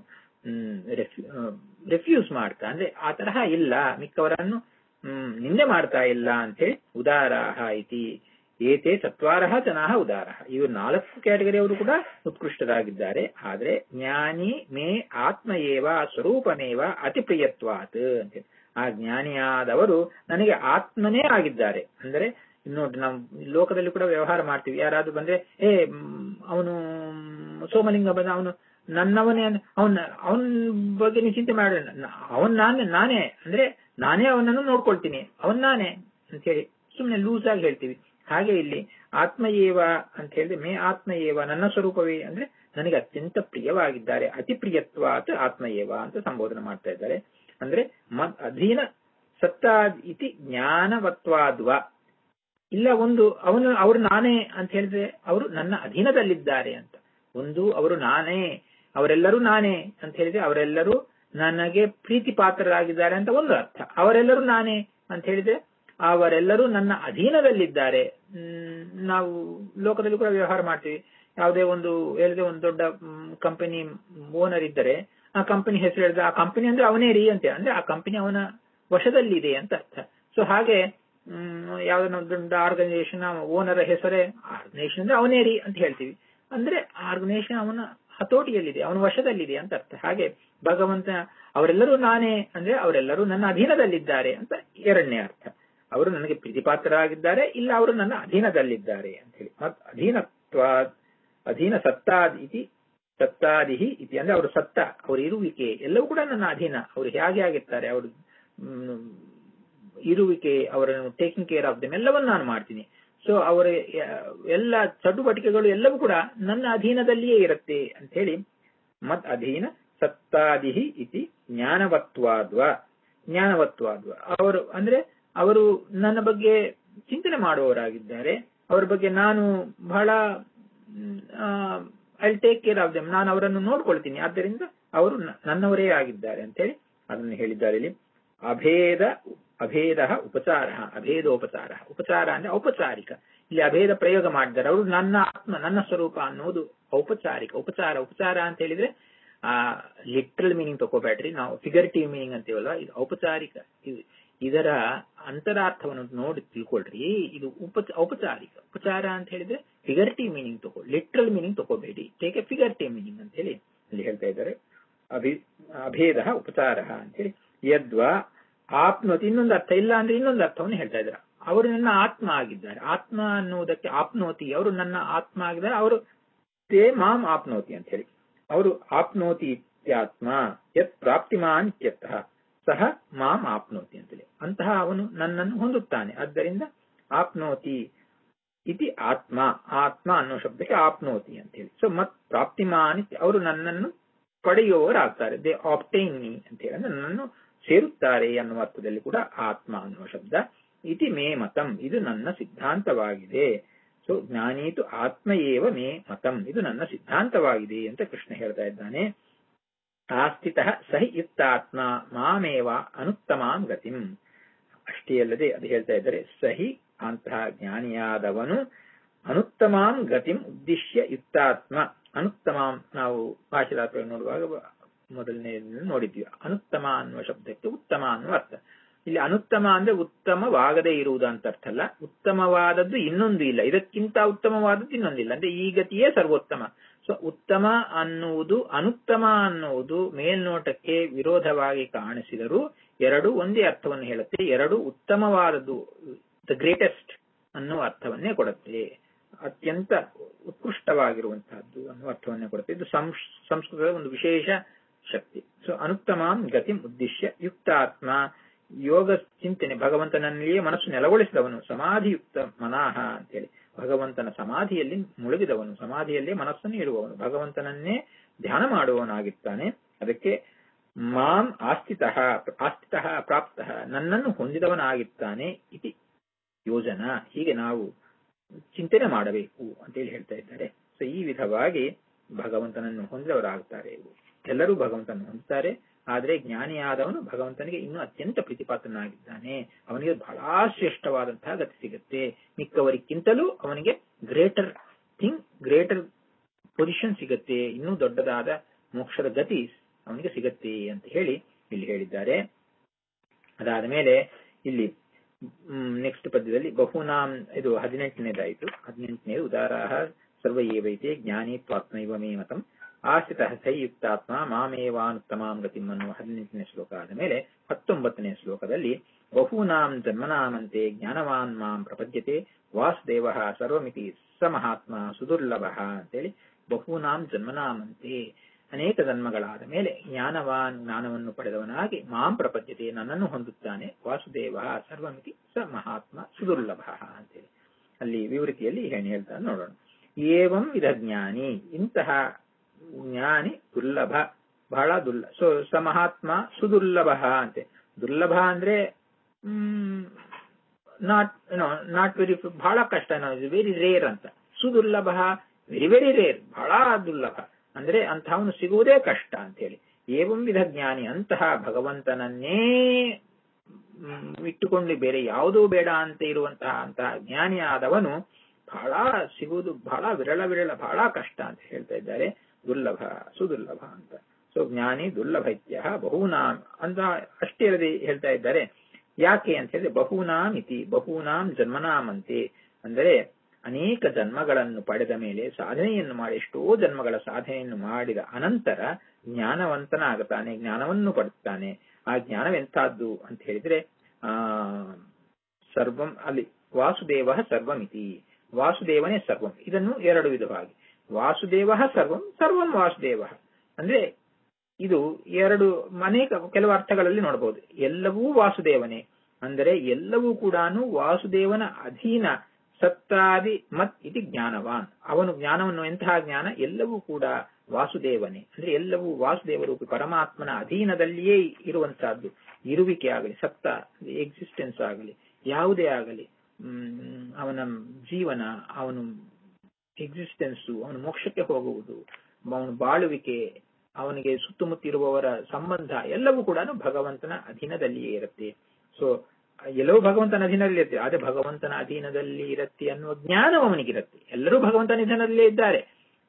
ರೆಫ್ಯೂಸ್ ಮಾಡ್ತಾ ಅಂದ್ರೆ ಆ ತರಹ ಇಲ್ಲ ಮಿಕ್ಕವರನ್ನು ಹ್ಮ್ ನಿಂದೆ ಮಾಡ್ತಾ ಇಲ್ಲ ಅಂತ ಹೇಳಿ ಉದಾರಾಹ ಇತಿ ಏತೆ ಚತ್ವಾರಹ ಜನಾಹ ಉದಾರಹ ಇವರು ನಾಲ್ಕು ಕ್ಯಾಟಗರಿಯವರು ಕೂಡ ಉತ್ಕೃಷ್ಟರಾಗಿದ್ದಾರೆ ಆದ್ರೆ ಜ್ಞಾನಿ ಮೇ ಆತ್ಮ ಏವ ಸ್ವರೂಪಮೇವ ಅತಿ ಪ್ರಿಯತ್ವಾತ್ ಅಂತ ಆ ಜ್ಞಾನಿಯಾದವರು ನನಗೆ ಆತ್ಮನೇ ಆಗಿದ್ದಾರೆ ಅಂದ್ರೆ ನೋಡ್ರಿ ನಾವು ಲೋಕದಲ್ಲಿ ಕೂಡ ವ್ಯವಹಾರ ಮಾಡ್ತೀವಿ ಯಾರಾದ್ರೂ ಬಂದ್ರೆ ಏ ಅವನು ಸೋಮಲಿಂಗ ಬಂದ ಅವನು ನನ್ನವನೇ ಅವನ್ ಅವನ ಬಗ್ಗೆ ನೀವು ಚಿಂತೆ ಮಾಡ ಅವನ್ ನಾನೇ ನಾನೇ ಅಂದ್ರೆ ನಾನೇ ಅವನನ್ನು ನೋಡ್ಕೊಳ್ತೀನಿ ಅವನ್ ನಾನೇ ಅಂತ ಹೇಳಿ ಸುಮ್ಮನೆ ಲೂಸ್ ಆಗಿ ಹೇಳ್ತೀವಿ ಹಾಗೆ ಇಲ್ಲಿ ಆತ್ಮ ಏವ ಅಂತ ಹೇಳಿದ್ರೆ ಮೇ ಆತ್ಮ ಏವ ನನ್ನ ಸ್ವರೂಪವೇ ಅಂದ್ರೆ ನನಗೆ ಅತ್ಯಂತ ಪ್ರಿಯವಾಗಿದ್ದಾರೆ ಅತಿ ಪ್ರಿಯತ್ವಾತ್ ಆತ್ಮ ಏವ ಅಂತ ಸಂಬೋಧನೆ ಮಾಡ್ತಾ ಇದ್ದಾರೆ ಅಂದ್ರೆ ಮದ್ ಅಧೀನ ಸತ್ತಾದ್ ಇತಿ ಜ್ಞಾನವತ್ವಾದ್ವ ಇಲ್ಲ ಒಂದು ಅವನು ಅವರು ನಾನೇ ಅಂತ ಹೇಳಿದ್ರೆ ಅವರು ನನ್ನ ಅಧೀನದಲ್ಲಿದ್ದಾರೆ ಅಂತ ಒಂದು ಅವರು ನಾನೇ ಅವರೆಲ್ಲರೂ ನಾನೇ ಅಂತ ಹೇಳಿದ್ರೆ ಅವರೆಲ್ಲರೂ ನನಗೆ ಪ್ರೀತಿ ಪಾತ್ರರಾಗಿದ್ದಾರೆ ಅಂತ ಒಂದು ಅರ್ಥ ಅವರೆಲ್ಲರೂ ನಾನೇ ಅಂತ ಹೇಳಿದ್ರೆ ಅವರೆಲ್ಲರೂ ನನ್ನ ಅಧೀನದಲ್ಲಿದ್ದಾರೆ ಹ್ಮ್, ನಾವು ಲೋಕದಲ್ಲಿ ಕೂಡ ವ್ಯವಹಾರ ಮಾಡ್ತೀವಿ ಯಾವುದೇ ಒಂದು ಹೇಳಿದ್ರೆ ಒಂದು ದೊಡ್ಡ ಕಂಪನಿ ಓನರ್ ಇದ್ದರೆ ಆ ಕಂಪನಿ ಹೆಸರು ಹೇಳಿದ್ರೆ ಆ ಕಂಪನಿ ಅಂದ್ರೆ ಅವನೇ ರೀ ಅಂತ ಅಂದ್ರೆ ಆ ಕಂಪನಿ ಅವನ ವಶದಲ್ಲಿದೆ ಅಂತ ಅರ್ಥ ಸೊ ಹಾಗೆ ಹ್ಮ್ ಯಾವ್ದೋ ಒಂದು ದೊಡ್ಡ ಆರ್ಗನೈಸೇಷನ್ ಓನರ್ ಹೆಸರೇ ಆರ್ಗನೈಸೇಷನ್ ಅಂದ್ರೆ ಅವನೇ ರೀ ಅಂತ ಹೇಳ್ತೀವಿ ಅಂದ್ರೆ ಆರ್ಗನೈಸೇಷನ್ ಅವನ ಹತೋಟಿಯಲ್ಲಿದೆ ಅವನ ವಶದಲ್ಲಿದೆ ಅಂತ ಅರ್ಥ ಹಾಗೆ ಭಗವಂತ ಅವರೆಲ್ಲರೂ ನಾನೇ ಅಂದ್ರೆ ಅವರೆಲ್ಲರೂ ನನ್ನ ಅಧೀನದಲ್ಲಿದ್ದಾರೆ ಅಂತ ಎರಡನೇ ಅರ್ಥ ಅವರು ನನಗೆ ಪ್ರೀತಿಪಾತ್ರರಾಗಿದ್ದಾರೆ ಇಲ್ಲ ಅವರು ನನ್ನ ಅಧೀನದಲ್ಲಿದ್ದಾರೆ ಅಂತ ಹೇಳಿ ಮತ್ ಅಧೀನತ್ವ ಅಧೀನ ಸತ್ತಾದ್ ಇತಿ ಸತ್ತಾದಿಹಿ ಇತಿ ಅಂದ್ರೆ ಅವರು ಸತ್ತ ಅವರ ಇರುವಿಕೆ ಎಲ್ಲವೂ ಕೂಡ ನನ್ನ ಅಧೀನ ಅವರು ಹೇಗೆ ಆಗಿರ್ತಾರೆ ಅವರು ಮ್, ಇರುವಿಕೆ ಅವರನ್ನು ಟೇಕಿಂಗ್ ಕೇರ್ ಆಫ್ ದಮ್ ಎಲ್ಲವನ್ನು ನಾನು ಮಾಡ್ತೀನಿ ಸೊ ಅವರ ಯ- ಎಲ್ಲ ಚಟುವಟಿಕೆಗಳು ಎಲ್ಲವೂ ಕೂಡ ನನ್ನ ಅಧೀನದಲ್ಲಿಯೇ ಇರುತ್ತೆ ಅಂತ ಹೇಳಿ ಮತ್ ಅಧೀನ ಸತ್ತಾದಿಹಿ ಇತಿ ಜ್ಞಾನವತ್ವಾದ್ವ ಜ್ಞಾನವತ್ವಾದ್ವ ಅವರು ಅಂದ್ರೆ ಅವರು ನನ್ನ ಬಗ್ಗೆ ಚಿಂತನೆ ಮಾಡುವವರಾಗಿದ್ದಾರೆ ಅವರ ಬಗ್ಗೆ ನಾನು ಬಹಳ I take care of them ನಾನು ಅವರನ್ನು ನೋಡ್ಕೊಳ್ತೀನಿ ಆದ್ದರಿಂದ ಅವರು ನ- ನನ್ನವರೇ ಆಗಿದ್ದಾರೆ ಅಂತ ಹೇಳಿ ಅದನ್ನು ಹೇಳಿದ್ದಾರೆ ಇಲ್ಲಿ ಅಭೇದ ಅಭೇದ ಉಪಚಾರ ಅಭೇದೋಪಚಾರ ಉಪಚಾರ ಅಂದ್ರೆ ಔಪಚಾರಿಕ ಇಲ್ಲಿ ಅಭೇದ ಪ್ರಯೋಗ ಮಾಡಿದ್ದಾರೆ ಅವರು ನನ್ನ ಆತ್ಮ ನನ್ನ ಸ್ವರೂಪ ಅನ್ನೋದು ಔಪಚಾರಿಕ ಉಪಚಾರ ಉಪಚಾರ ಅಂತ ಹೇಳಿದ್ರೆ ಆ ಲಿಟ್ರಲ್ ಮೀನಿಂಗ್ ತಗೋಬೇಡ್ರಿ ನಾವು ಫಿಗರ್ಟಿವ್ ಮೀನಿಂಗ್ ಅಂತೀವಲ್ಲ ಇದು ಔಪಚಾರಿಕ ಇದು- ಇದರ ಅಂತರಾರ್ಥವನ್ನು ನೋಡಿ ತಿಳ್ಕೊಳ್ರಿ ಇದು ಉಪ ಔಪಚಾರಿಕ ಉಪಚಾರ ಅಂತ ಹೇಳಿದ್ರೆ ಫಿಗರ್ಟಿವ್ ಮೀನಿಂಗ್ ತಗೋ ಲಿಟ್ರಲ್ ಮೀನಿಂಗ್ ತಗೋಬೇಡಿ ಟೇಕ್ ಎ ಫಿಗರ್ಟಿವ್ ಮೀನಿಂಗ್ ಅಂತ ಹೇಳಿ ಇಲ್ಲಿ ಹೇಳ್ತಾ ಇದ್ದಾರೆ ಅಭಿ ಅಭೇದ ಉಪಚಾರ ಅಂತ ಹೇಳಿ ಯದ್ವಾ ಆಪ್ನೋತಿ ಇನ್ನೊಂದು ಅರ್ಥ ಇಲ್ಲ ಅಂದ್ರೆ ಇನ್ನೊಂದು ಅರ್ಥವನ್ನು ಹೇಳ್ತಾ ಇದ್ದಾರೆ ಅವರು ನನ್ನ ಆತ್ಮ ಆಗಿದ್ದಾರೆ ಆತ್ಮ ಅನ್ನುವುದಕ್ಕೆ ಆಪ್ನೋತಿ ಅವರು ನನ್ನ ಆತ್ಮ ಆಗಿದ್ದಾರೆ ಅವರು ತೇ ಮಾಂ ಆಪ್ನೋತಿ ಅಂತ ಹೇಳಿ ಅವರು ಆಪ್ನೋತಿ ಇತ್ಯಾತ್ಮ ಯತ್ ಪ್ರಾಪ್ತಿಮಾನ್ ಇತ್ಯರ್ಥಃ ಸಹ ಮಾಂ ಆಪ್ನೋತಿ ಅಂತೇಳಿ ಅಂತಹ ಅವನು ನನ್ನನ್ನು ಹೊಂದುತ್ತಾನೆ ಆದ್ದರಿಂದ ಆಪ್ನೋತಿ ಇತಿ ಆತ್ಮ ಆತ್ಮ ಅನ್ನೋ ಶಬ್ದಕ್ಕೆ ಆಪ್ನೋತಿ ಅಂತ ಹೇಳಿ ಸೊ ಮತ್ ಪ್ರಾಪ್ತಿಮಾನ್ ಇತ್ಯ- ಅವರು ನನ್ನನ್ನು ಪಡೆಯುವವರಾಗ್ತಾರೆ ದೇ ಆಪ್ಟೈನ್ ಮೀ ಅಂತ ಹೇಳಿ ಅಂದ್ರೆ ನನ್ನನ್ನು ಸೇರುತ್ತಾರೆ ಅನ್ನುವ ಅರ್ಥದಲ್ಲಿ ಕೂಡ ಆತ್ಮ ಅನ್ನುವ ಶಬ್ದ ಇತಿ ಮೇ ಮತಂ ಇದು ನನ್ನ ಸಿದ್ಧಾಂತವಾಗಿದೆ ಸೊ ಜ್ಞಾನೀತು ಆತ್ಮ ಏವ ಮೇ ಮತಂ ಇದು ನನ್ನ ಸಿದ್ಧಾಂತವಾಗಿದೆ ಅಂತ ಕೃಷ್ಣ ಹೇಳ್ತಾ ಇದ್ದಾನೆ ಆಸ್ಥಿತ ಸಹಿ ಯುಕ್ತಾತ್ಮ ಮಾಮೇವ ಅನುತ್ತಮಾಂ ಗತಿಂ ಅಷ್ಟೇ ಅಲ್ಲದೆ ಅದು ಹೇಳ್ತಾ ಇದ್ದಾರೆ ಸಹಿ ಅಂತಹ ಜ್ಞಾನಿಯಾದವನು ಅನುತ್ತಮಾಂ ಗತಿಂ ಉದ್ದೇಶ್ಯ ಯುಕ್ತಾತ್ಮ ಅನುತ್ತಮಾಂ ನಾವು ಭಾಷಾದಾತ್ರ ನೋಡುವಾಗ ಮೊದಲನೇ ನೋಡಿದ್ವಿ ಅನುತ್ತಮ ಅನ್ನುವ ಶಬ್ದಕ್ಕೆ ಉತ್ತಮ ಅನ್ನುವ ಅರ್ಥ ಇಲ್ಲಿ ಅನುತ್ತಮ ಅಂದ್ರೆ ಉತ್ತಮವಾಗದೇ ಇರುವುದು ಅಂತ ಅರ್ಥ ಅಲ್ಲ ಉತ್ತಮವಾದದ್ದು ಇನ್ನೊಂದು ಇಲ್ಲ ಇದಕ್ಕಿಂತ ಉತ್ತಮವಾದದ್ದು ಇನ್ನೊಂದಿಲ್ಲ ಅಂದ್ರೆ ಈ ಗತಿಯೇ ಸರ್ವೋತ್ತಮ ಸೊ ಉತ್ತಮ ಅನ್ನುವುದು ಅನುತ್ತಮ ಅನ್ನುವುದು ಮೇಲ್ನೋಟಕ್ಕೆ ವಿರೋಧವಾಗಿ ಕಾಣಿಸಿದರೂ ಎರಡು ಒಂದೇ ಅರ್ಥವನ್ನು ಹೇಳುತ್ತೆ ಎರಡು ಉತ್ತಮವಾದದ್ದು ದ ಗ್ರೇಟೆಸ್ಟ್ ಅನ್ನುವ ಅರ್ಥವನ್ನೇ ಕೊಡುತ್ತೆ ಅತ್ಯಂತ ಉತ್ಕೃಷ್ಟವಾಗಿರುವಂತಹದ್ದು ಅನ್ನುವ ಅರ್ಥವನ್ನೇ ಕೊಡುತ್ತೆ ಇದು ಸಂಸ್- ಸಂಸ್ಕೃತದ ಒಂದು ವಿಶೇಷ ಶಕ್ತಿ ಸೊ ಅನುತ್ತಮಾಂ ಗತಿಂ ಉದ್ದೇಶ್ಯ ಯುಕ್ತಾತ್ಮ ಯೋಗ ಚಿಂತನೆ ಭಗವಂತನಲ್ಲಿಯೇ ಮನಸ್ಸು ನೆಲಗೊಳಿಸಿದವನು ಸಮಾಧಿಯುಕ್ತ ಮನಾಹ ಅಂತೇಳಿ ಭಗವಂತನ ಸಮಾಧಿಯಲ್ಲಿ ಮುಳುಗಿದವನು ಸಮಾಧಿಯಲ್ಲೇ ಮನಸ್ಸನ್ನು ಇಡುವವನು ಭಗವಂತನನ್ನೇ ಧ್ಯಾನ ಮಾಡುವವನಾಗಿರ್ತಾನೆ ಅದಕ್ಕೆ ಮಾಂ ಆಸ್ಥಿತ ಆಸ್ಥಿತ ಪ್ರಾಪ್ತ ನನ್ನನ್ನು ಹೊಂದಿದವನಾಗಿರ್ತಾನೆ ಇತಿ ಯೋಜನಾ ಹೀಗೆ ನಾವು ಚಿಂತನೆ ಮಾಡಬೇಕು ಅಂತೇಳಿ ಹೇಳ್ತಾ ಇದ್ದಾರೆ ಸೊ ಈ ವಿಧವಾಗಿ ಭಗವಂತನನ್ನು ಹೊಂದಿದವರಾಗುತ್ತಾರೆ ಎಲ್ಲರೂ ಭಗವಂತನನ್ನು ಹೊಂದುತ್ತಾರೆ ಆದರೆ ಜ್ಞಾನಿಯಾದವನು ಭಗವಂತನಿಗೆ ಇನ್ನೂ ಅತ್ಯಂತ ಪ್ರೀತಿಪಾತ್ರನಾಗಿದ್ದಾನೆ ಅವನಿಗೆ ಬಹಳ ಶ್ರೇಷ್ಠವಾದಂತಹ ಗತಿ ಸಿಗುತ್ತೆ ಮಿಕ್ಕವರಿಗಿಂತಲೂ ಅವನಿಗೆ ಗ್ರೇಟರ್ ಥಿಂಗ್ ಗ್ರೇಟರ್ ಪೊಸಿಷನ್ ಸಿಗತ್ತೆ ಇನ್ನೂ ದೊಡ್ಡದಾದ ಮೋಕ್ಷದ ಗತಿ ಅವನಿಗೆ ಸಿಗತ್ತೆ ಅಂತ ಹೇಳಿ ಇಲ್ಲಿ ಹೇಳಿದ್ದಾರೆ ಅದಾದ ಮೇಲೆ ಇಲ್ಲಿ ನೆಕ್ಸ್ಟ್ ಪದ್ಯದಲ್ಲಿ ಬಹುನಾಂ ಇದು ಹದಿನೆಂಟನೇದಾಯಿತು ಹದಿನೆಂಟನೇದು ಉದಾರಾಹ ಸರ್ವ ಏವೈತೆ ಜ್ಞಾನಿ ತ್ವಾತ್ಮೈವ ಮೇ ಮತಂ ಆಶ್ರಿತ ಸೈಯುಕ್ತಾತ್ಮ ಮಾಮೇವಾನುತ್ತಮಾಂ ಗತಿಂ ಅನ್ನುವ ಹದಿನೆಂಟನೇ ಶ್ಲೋಕ ಆದ ಮೇಲೆ ಹತ್ತೊಂಬತ್ತನೇ ಶ್ಲೋಕದಲ್ಲಿ ಬಹೂನಾಂ ಜನ್ಮನಾಮಂತೆ ಜ್ಞಾನವಾನ್ ಮಾಂ ಪ್ರಪದ್ಯತೆ ವಾಸುದೇವ ಸರ್ವಮಿತಿ ಸ ಮಹಾತ್ಮ ಸುದುರ್ಲಭ ಅಂತೇಳಿ ಬಹೂನಾಂ ಜನ್ಮನಾಮಂತೆ ಅನೇಕ ಜನ್ಮಗಳಾದ ಮೇಲೆ ಜ್ಞಾನವಾನ್ ಜ್ಞಾನವನ್ನು ಪಡೆದವನಾಗಿ ಮಾಂ ಪ್ರಪದ್ಯತೆ ನನ್ನನ್ನು ಹೊಂದುತ್ತಾನೆ ವಾಸುದೇವ ಸರ್ವಮಿತಿ ಸ ಮಹಾತ್ಮ ಸುದುರ್ಲಭ ಅಂತೇಳಿ ಅಲ್ಲಿ ವಿವೃತಿಯಲ್ಲಿ ಏನು ಹೇಳ್ತಾರೆ ನೋಡೋಣ ಏವಂ ವಿಧ ಜ್ಞಾನಿ ಇಂತಹ ಜ್ಞಾನಿ ದುರ್ಲಭ ಬಹಳ ದುರ್ಲ ಸೊ ಸ ಮಹಾತ್ಮ ಸುದುರ್ಲಭ ಅಂತೆ ದುರ್ಲಭ ಅಂದ್ರೆ ನಾಟ್ ಏನೋ ನಾಟ್ ವೆರಿ ಬಹಳ ಕಷ್ಟ ವೆರಿ ರೇರ್ ಅಂತ ಸುದುರ್ಲಭ ವೆರಿ ವೆರಿ ರೇರ್ ಬಹಳ ದುರ್ಲಭ ಅಂದ್ರೆ ಅಂತಹವನು ಸಿಗುವುದೇ ಕಷ್ಟ ಅಂತ ಹೇಳಿ ಏವಂ ವಿಧ ಜ್ಞಾನಿ ಅಂತಹ ಭಗವಂತನನ್ನೇ ಇಟ್ಟುಕೊಂಡು ಬೇರೆ ಯಾವುದೂ ಬೇಡ ಅಂತ ಇರುವಂತಹ ಅಂತಹ ಜ್ಞಾನಿ ಆದವನು ಬಹಳ ಸಿಗುವುದು ಬಹಳ ವಿರಳ ವಿರಳ ಬಹಳ ಕಷ್ಟ ಅಂತ ಹೇಳ್ತಾ ಇದ್ದಾರೆ ದುರ್ಲಭ ಸುದುರ್ಲಭ ಅಂತ ಸೊ ಜ್ಞಾನಿ ದುರ್ಲಭ ಇತ್ಯ ಬಹುನಾಂ ಅಂತ ಅಷ್ಟೇ ಇರದೆ ಹೇಳ್ತಾ ಇದ್ದಾರೆ ಯಾಕೆ ಅಂತ ಹೇಳಿದ್ರೆ ಬಹುನಾಂ ಇತಿ ಬಹುನಾಂ ಜನ್ಮನಾಮಂತೆ ಅಂದರೆ ಅನೇಕ ಜನ್ಮಗಳನ್ನು ಪಡೆದ ಮೇಲೆ ಸಾಧನೆಯನ್ನು ಮಾಡಿ ಎಷ್ಟೋ ಜನ್ಮಗಳ ಸಾಧನೆಯನ್ನು ಮಾಡಿದ ಅನಂತರ ಜ್ಞಾನವಂತನಾಗುತ್ತಾನೆ ಜ್ಞಾನವನ್ನು ಪಡುತ್ತಾನೆ ಆ ಜ್ಞಾನವೆಂತಹದ್ದು ಅಂತ ಹೇಳಿದ್ರೆ ಆ ಸರ್ವಂ ಅಲ್ಲಿ ವಾಸುದೇವ ಸರ್ವಮಿತಿ ವಾಸುದೇವನೇ ಸರ್ವಂ ಇದನ್ನು ಎರಡು ವಿಧವಾಗಿ ವಾಸುದೇವ ಸರ್ವಂ ಸರ್ವಂ ವಾಸುದೇವ ಅಂದ್ರೆ ಇದು ಎರಡು ಅನೇಕ ಕೆಲವು ಅರ್ಥಗಳಲ್ಲಿ ನೋಡಬಹುದು ಎಲ್ಲವೂ ವಾಸುದೇವನೇ ಅಂದರೆ ಎಲ್ಲವೂ ಕೂಡ ವಾಸುದೇವನ ಅಧೀನ ಸತ್ತಾದಿ ಮತ್ ಇತಿ ಜ್ಞಾನವಾನ್ ಅವನು ಜ್ಞಾನವನ್ನು ಎಂತಹ ಜ್ಞಾನ ಎಲ್ಲವೂ ಕೂಡ ವಾಸುದೇವನೇ ಅಂದ್ರೆ ಎಲ್ಲವೂ ವಾಸುದೇವ ರೂಪಿ ಪರಮಾತ್ಮನ ಅಧೀನದಲ್ಲಿಯೇ ಇರುವಂತಹದ್ದು ಇರುವಿಕೆ ಆಗಲಿ ಸತ್ತ ಎಕ್ಸಿಸ್ಟೆನ್ಸ್ ಆಗಲಿ ಯಾವುದೇ ಆಗಲಿ ಹ್ಮ್ ಅವನ ಜೀವನ ಅವನು ಎಕ್ಸಿಸ್ಟೆನ್ಸು ಅವನು ಮೋಕ್ಷಕ್ಕೆ ಹೋಗುವುದು ಅವನು ಬಾಳುವಿಕೆ ಅವನಿಗೆ ಸುತ್ತಮುತ್ತಿರುವವರ ಸಂಬಂಧ ಎಲ್ಲವೂ ಕೂಡ ಭಗವಂತನ ಅಧೀನದಲ್ಲಿಯೇ ಇರುತ್ತೆ ಸೊ ಎಲ್ಲವೂ ಭಗವಂತನ ಅಧೀನದಲ್ಲಿ ಇರುತ್ತೆ ಆದ್ರೆ ಭಗವಂತನ ಅಧೀನದಲ್ಲಿ ಇರುತ್ತೆ ಅನ್ನುವ ಜ್ಞಾನ ಅವನಿಗಿರುತ್ತೆ ಎಲ್ಲರೂ ಭಗವಂತನ ಅಧೀನದಲ್ಲೇ ಇದ್ದಾರೆ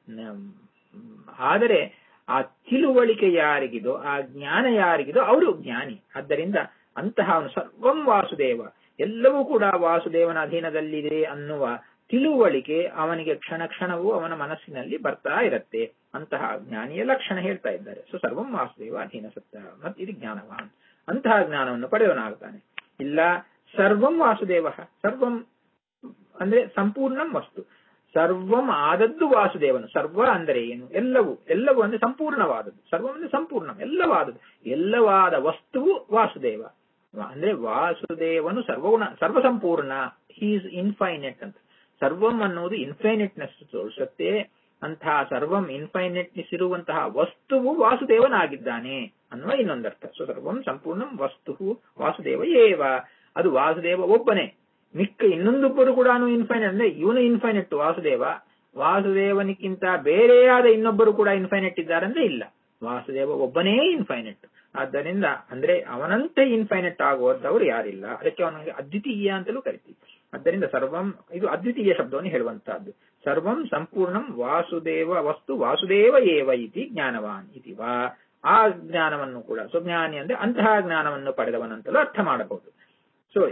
ಆದರೆ ಆ ತಿಳುವಳಿಕೆ ಯಾರಿಗಿದೋ ಆ ಜ್ಞಾನ ಯಾರಿಗಿದೋ ಅವರು ಜ್ಞಾನಿ ಆದ್ದರಿಂದ ಅಂತಹ ಅವನು ಸರ್ವಂ ವಾಸುದೇವ ಎಲ್ಲವೂ ಕೂಡ ವಾಸುದೇವನ ಅಧೀನದಲ್ಲಿದೆ ಅನ್ನುವ ತಿಳುವಳಿಕೆ ಅವನಿಗೆ ಕ್ಷಣ ಕ್ಷಣವೂ ಅವನ ಮನಸ್ಸಿನಲ್ಲಿ ಬರ್ತಾ ಇರುತ್ತೆ ಅಂತಹ ಜ್ಞಾನಿಯ ಲಕ್ಷಣ ಹೇಳ್ತಾ ಇದ್ದಾರೆ ಸೊ ಸರ್ವಂ ವಾಸುದೇವ ಅಧೀನ ಸತ್ಯ ಮತ್ತು ಇದು ಜ್ಞಾನವಾನ್ ಅಂತಹ ಜ್ಞಾನವನ್ನು ಪಡೆದವನಾಗ್ತಾನೆ ಇಲ್ಲ ಸರ್ವಂ ವಾಸುದೇವ ಸರ್ವಂ ಅಂದ್ರೆ ಸಂಪೂರ್ಣಂ ವಸ್ತು ಸರ್ವಂ ಆದದ್ದು ವಾಸುದೇವನು ಸರ್ವ ಅಂದರೆ ಏನು ಎಲ್ಲವೂ ಎಲ್ಲವೂ ಅಂದ್ರೆ ಸಂಪೂರ್ಣವಾದದ್ದು ಸರ್ವಂ ಅಂದ್ರೆ ಸಂಪೂರ್ಣ ಎಲ್ಲವಾದದ್ದು ಎಲ್ಲವಾದ ವಸ್ತುವು ವಾಸುದೇವ ಅಂದ್ರೆ ವಾಸುದೇವನು ಸರ್ವಗುಣ ಸರ್ವಸಂಪೂರ್ಣ ಹೀಸ್ ಇನ್ಫೈನೆಟ್ ಅಂತ ಸರ್ವಂ ಅನ್ನುವುದು ಇನ್ಫೈನೆಟ್ನೆಸ್ ತೋರಿಸುತ್ತೆ ಅಂತಹ ಸರ್ವಂ ಇನ್ಫೈನೆಟ್ನೆಸ್ ಇರುವಂತಹ ವಸ್ತುವು ವಾಸುದೇವನಾಗಿದ್ದಾನೆ ಅನ್ನುವ ಇನ್ನೊಂದರ್ಥ ಸೊ ಸರ್ವಂ ಸಂಪೂರ್ಣ ವಸ್ತು ವಾಸುದೇವ ಏವ ಅದು ವಾಸುದೇವ ಒಬ್ಬನೇ ಮಿಕ್ಕ ಇನ್ನೊಂದೊಬ್ಬರು ಕೂಡ ಇನ್ಫೈನೆಟ್ ಅಂದ್ರೆ ಇವನು ಇನ್ಫೈನೆಟ್ ವಾಸುದೇವ ವಾಸುದೇವನಿಗಿಂತ ಬೇರೆಯಾದ ಇನ್ನೊಬ್ಬರು ಕೂಡ ಇನ್ಫೈನೆಟ್ ಇದ್ದಾರೆ ಅಂದ್ರೆ ಇಲ್ಲ ವಾಸುದೇವ ಒಬ್ಬನೇ ಇನ್ಫೈನೆಟ್ ಆದ್ದರಿಂದ ಅಂದ್ರೆ ಅವನಂತೆ ಇನ್ಫೈನೆಟ್ ಆಗುವಂತವ್ರು ಯಾರಿಲ್ಲ ಅದಕ್ಕೆ ಅವನಿಗೆ ಅದ್ವಿತೀಯ ಅಂತಲೂ ಕರಿತೀವಿ ಆದ್ದರಿಂದ ಸರ್ವಂ ಇದು ಅದ್ವಿತೀಯ ಶಬ್ದವನ್ನು ಹೇಳುವಂತಹದ್ದು ಸರ್ವಂ ಸಂಪೂರ್ಣಂ ವಾಸುದೇವ ವಸ್ತು ವಾಸುದೇವ ಏವ ಇತಿ ಜ್ಞಾನವಾನ್ ಇತಿ ವಾ ಆ ಜ್ಞಾನವನ್ನು ಕೂಡ ಸೊ ಜ್ಞಾನಿ ಅಂದ್ರೆ ಅಂತಹ ಜ್ಞಾನವನ್ನು ಪಡೆದವನಂತಲೂ ಅರ್ಥ ಮಾಡಬಹುದು ಸೊ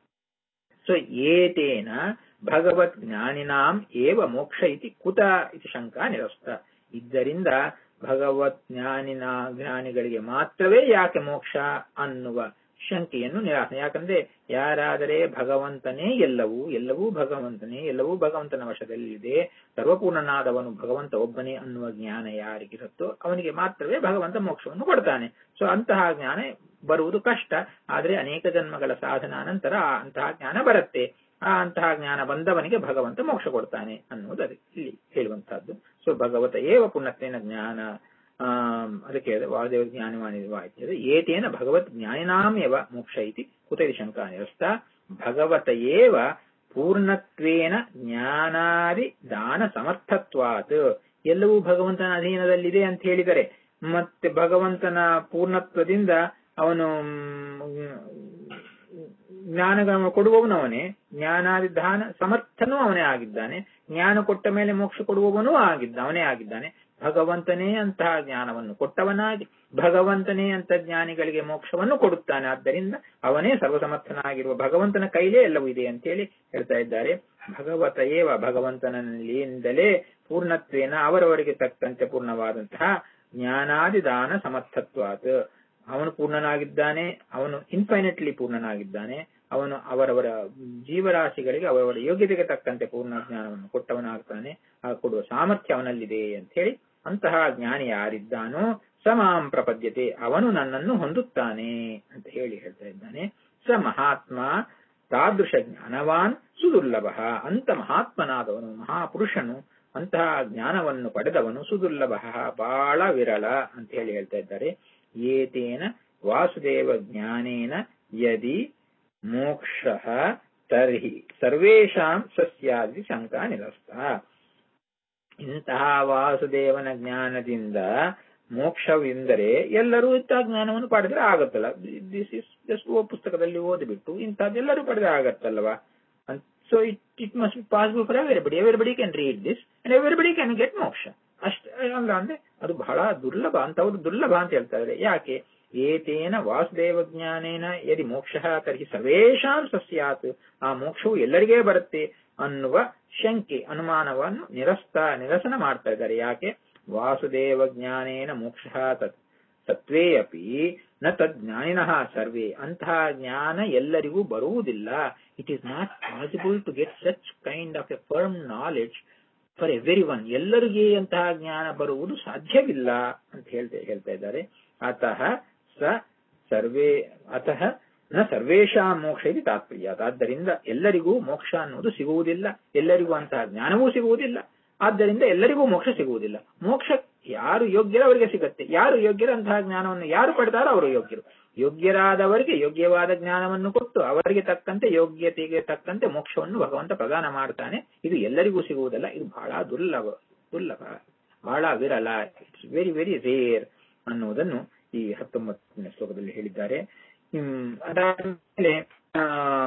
ಸೊ ಏತೇನ ಭಗವತ್ ಜ್ಞಾನಿನಾಂ ಏವ ಮೋಕ್ಷ ಇತಿ ಕುತ ಇತಿ ಶಂಕಾ ನಿರಸ್ತ ಇದ್ದರಿಂದ ಭಗವತ್ ಜ್ಞಾನಿನ ಜ್ಞಾನಿಗಳಿಗೆ ಮಾತ್ರವೇ ಯಾಕೆ ಮೋಕ್ಷ ಅನ್ನುವ ಶಂಕೆಯನ್ನು ನಿರಾಸನೆ ಯಾಕಂದ್ರೆ ಯಾರಾದರೆ ಭಗವಂತನೇ ಎಲ್ಲವೂ ಎಲ್ಲವೂ ಭಗವಂತನೇ ಎಲ್ಲವೂ ಭಗವಂತನ ವಶದಲ್ಲಿದೆ ಸರ್ವಪೂರ್ಣನಾದವನು ಭಗವಂತ ಒಬ್ಬನೇ ಅನ್ನುವ ಜ್ಞಾನ ಯಾರಿಗಿರುತ್ತೋ ಅವನಿಗೆ ಮಾತ್ರವೇ ಭಗವಂತ ಮೋಕ್ಷವನ್ನು ಕೊಡ್ತಾನೆ ಸೊ ಅಂತಹ ಜ್ಞಾನ ಬರುವುದು ಕಷ್ಟ ಆದ್ರೆ ಅನೇಕ ಜನ್ಮಗಳ ಸಾಧನ ನಂತರ ಅಂತಹ ಜ್ಞಾನ ಬರುತ್ತೆ ಆ ಅಂತಹ ಜ್ಞಾನ ಬಂದವನಿಗೆ ಭಗವಂತ ಮೋಕ್ಷ ಕೊಡ್ತಾನೆ ಅನ್ನುವುದು ಅದಕ್ಕೆ ಇಲ್ಲಿ ಹೇಳುವಂತಹದ್ದು ಸೊ ಭಗವತ ಏವ ಪುನತ್ವೇನ ಜ್ಞಾನ ಅದಕ್ಕೆ ವಾಸುದೇವ ಜ್ಞಾನವಾಣಿವಾಯ್ತದೆ ಏತೇನ ಭಗವತ್ ಜ್ಞಾನಿನಾಮೇವ ಮೋಕ್ಷ ಇತಿ ಕುತರಿ ಶಂಕಾ ನಿರಸ್ತ ಭಗವತ ಏವ ಪೂರ್ಣತ್ವೇನ ಜ್ಞಾನಾದಿ ದಾನ ಸಮರ್ಥತ್ವಾತ್ ಎಲ್ಲವೂ ಭಗವಂತನ ಅಧೀನದಲ್ಲಿದೆ ಅಂತ ಹೇಳಿದರೆ ಮತ್ತೆ ಭಗವಂತನ ಪೂರ್ಣತ್ವದಿಂದ ಅವನು ಜ್ಞಾನಗಳನ್ನು ಕೊಡುವವನು ಅವನೇ ಜ್ಞಾನಾದಿ ದಾನ ಸಮರ್ಥನೂ ಅವನೇ ಆಗಿದ್ದಾನೆ ಜ್ಞಾನ ಕೊಟ್ಟ ಮೇಲೆ ಮೋಕ್ಷ ಕೊಡುವವನೂ ಆಗಿದ್ದ ಅವನೇ ಆಗಿದ್ದಾನೆ ಭಗವಂತನೇ ಅಂತಹ ಜ್ಞಾನವನ್ನು ಕೊಟ್ಟವನಾಗಿ ಭಗವಂತನೇ ಅಂತ ಜ್ಞಾನಿಗಳಿಗೆ ಮೋಕ್ಷವನ್ನು ಕೊಡುತ್ತಾನೆ ಆದ್ದರಿಂದ ಅವನೇ ಸರ್ವಸಮರ್ಥನಾಗಿರುವ ಭಗವಂತನ ಕೈಲೇ ಎಲ್ಲವೂ ಇದೆ ಅಂತೇಳಿ ಹೇಳ್ತಾ ಇದ್ದಾರೆ ಭಗವತ ಏವ ಭಗವಂತನಲ್ಲಿಂದಲೇ ಪೂರ್ಣತ್ವೇನ ಅವರವರಿಗೆ ತಕ್ಕಂತೆ ಪೂರ್ಣವಾದಂತಹ ಜ್ಞಾನಾದಿ ದಾನ ಸಮರ್ಥತ್ವಾತ್ ಅವನು ಪೂರ್ಣನಾಗಿದ್ದಾನೆ ಅವನು ಇನ್ಫೈನೆಟ್ಲಿ ಪೂರ್ಣನಾಗಿದ್ದಾನೆ ಅವನು ಅವರವರ ಜೀವರಾಶಿಗಳಿಗೆ ಅವರವರ ಯೋಗ್ಯತೆಗೆ ತಕ್ಕಂತೆ ಪೂರ್ಣ ಜ್ಞಾನವನ್ನು ಕೊಟ್ಟವನಾಗ್ತಾನೆ ಆ ಕೊಡುವ ಸಾಮರ್ಥ್ಯ ಅವನಲ್ಲಿದೆ ಅಂತ ಹೇಳಿ ಅಂತಹ ಜ್ಞಾನಿ ಯಾರಿದ್ದಾನೋ ಸಮಾಂ ಪ್ರಪದ್ಯತೆ ಅವನು ನನ್ನನ್ನು ಹೊಂದುತ್ತಾನೆ ಅಂತ ಹೇಳಿ ಹೇಳ್ತಾ ಇದ್ದಾನೆ ಸ ಮಹಾತ್ಮ ತಾದೃಶ ಜ್ಞಾನವಾನ್ ಸುದುರ್ಲಭ ಅಂತ ಮಹಾತ್ಮನಾದವನು ಮಹಾಪುರುಷನು ಅಂತಹ ಜ್ಞಾನವನ್ನು ಪಡೆದವನು ಸುದುರ್ಲಭ ಬಹಳ ವಿರಳ ಅಂತ ಹೇಳಿ ಹೇಳ್ತಾ ಇದ್ದಾರೆ ಏತೇನ ವಾಸುದೇವ ಜ್ಞಾನೇನ ಯದಿ ಮೋಕ್ಷ ತರ್ಹಿ ಸರ್ವೇಷಾಂ ಸಸ್ಯಾದಿ ಶಂಕಾ ನಿರಸ್ತ ಇಂತಹ ವಾಸುದೇವನ ಜ್ಞಾನದಿಂದ ಮೋಕ್ಷವೆಂದರೆ ಎಲ್ಲರೂ ಇಂತಹ ಜ್ಞಾನವನ್ನು ಪಡೆದ್ರೆ ಆಗತ್ತಲ್ಲ ದಿಸ್ ಇಸ್ ಜಸ್ಟ್ ಓ ಪುಸ್ತಕದಲ್ಲಿ ಓದಿಬಿಟ್ಟು ಇಂಥದ್ದೆಲ್ಲರೂ ಪಡೆದ್ರೆ ಆಗತ್ತಲ್ವಾ so it it must be possible for everybody everybody can read this and everybody can get moksha ಅಷ್ಟ ಅಲ್ಲ ಅಂದ್ರೆ ಅದು ಬಹಳ ದುರ್ಲಭ ಅಂತ ಅವರು ದುರ್ಲಭ ಅಂತ ಹೇಳ್ತಾರೆ ಯಾಕೆ ಏತೇನ ವಾಸುದೇವ ಜ್ಞಾನೇನ ಯದಿ ಮೋಕ್ಷ ತರ್ಹಿ ಸರ್ವೇಷಾಂ ಸಸ್ಯಾತ್ ಆ ಮೋಕ್ಷವು ಎಲ್ಲರಿಗೇ ಬರುತ್ತೆ ಅನ್ನುವ ಶಂಕೆ ಅನುಮಾನವನ್ನು ನಿರಸ್ತ ನಿರಸನ ಮಾಡ್ತಾ ಇದ್ದಾರೆ ಯಾಕೆ ವಾಸುದೇವ ಜ್ಞಾನೇನ ಮೋಕ್ಷ ತತ್ ಸತ್ವೇ ಅಪಿ ನ ತಜ್ಞಾನಿನಃ ಸರ್ವೇ ಅಂತಹ ಜ್ಞಾನ ಎಲ್ಲರಿಗೂ ಬರುವುದಿಲ್ಲ it is not possible to get such kind of a firm knowledge for everyone ಎಲ್ಲರಿಗೆ ಅಂತಹ ಜ್ಞಾನ ಬರುವುದು ಸಾಧ್ಯವಿಲ್ಲ ಅಂತ ಹೇಳ್ತಾ ಹೇಳ್ತಾ ಇದ್ದಾರೆ ಅತಃ ಸ ಸರ್ವೇ ಅತಃ ನ ಸರ್ವೇಶಾ ಮೋಕ್ಷ ಇದು ತಾತ್ಪರ್ಯ ಆದ್ದರಿಂದ ಎಲ್ಲರಿಗೂ ಮೋಕ್ಷ ಅನ್ನೋದು ಸಿಗುವುದಿಲ್ಲ ಎಲ್ಲರಿಗೂ ಅಂತಹ ಜ್ಞಾನವೂ ಸಿಗುವುದಿಲ್ಲ ಆದ್ದರಿಂದ ಎಲ್ಲರಿಗೂ ಮೋಕ್ಷ ಸಿಗುವುದಿಲ್ಲ ಮೋಕ್ಷ ಯಾರು ಯೋಗ್ಯರ ಅವರಿಗೆ ಸಿಗತ್ತೆ ಯಾರು ಯೋಗ್ಯರ ಅಂತಹ ಜ್ಞಾನವನ್ನು ಯಾರು ಪಡೆದಾರೋ ಅವರು ಯೋಗ್ಯರು ಯೋಗ್ಯರಾದವರಿಗೆ ಯೋಗ್ಯವಾದ ಜ್ಞಾನವನ್ನು ಕೊಟ್ಟು ಅವರಿಗೆ ತಕ್ಕಂತೆ ಯೋಗ್ಯತೆಗೆ ತಕ್ಕಂತೆ ಮೋಕ್ಷವನ್ನು ಭಗವಂತ ಪ್ರದಾನ ಮಾಡ್ತಾನೆ ಇದು ಎಲ್ಲರಿಗೂ ಸಿಗುವುದಲ್ಲ ಇದು ಬಹಳ ದುರ್ಲಭ ದುರ್ಲಭ ಬಹಳ ವಿರಳ ಇಟ್ಸ್ ವೆರಿ ವೆರಿ ರೇರ್ ಅನ್ನುವುದನ್ನು ಈ ಹತ್ತೊಂಬತ್ತನೇ ಶ್ಲೋಕದಲ್ಲಿ ಹೇಳಿದ್ದಾರೆ ಹ್ಮ್ ಅದಾದ್ಮೇಲೆ ಆ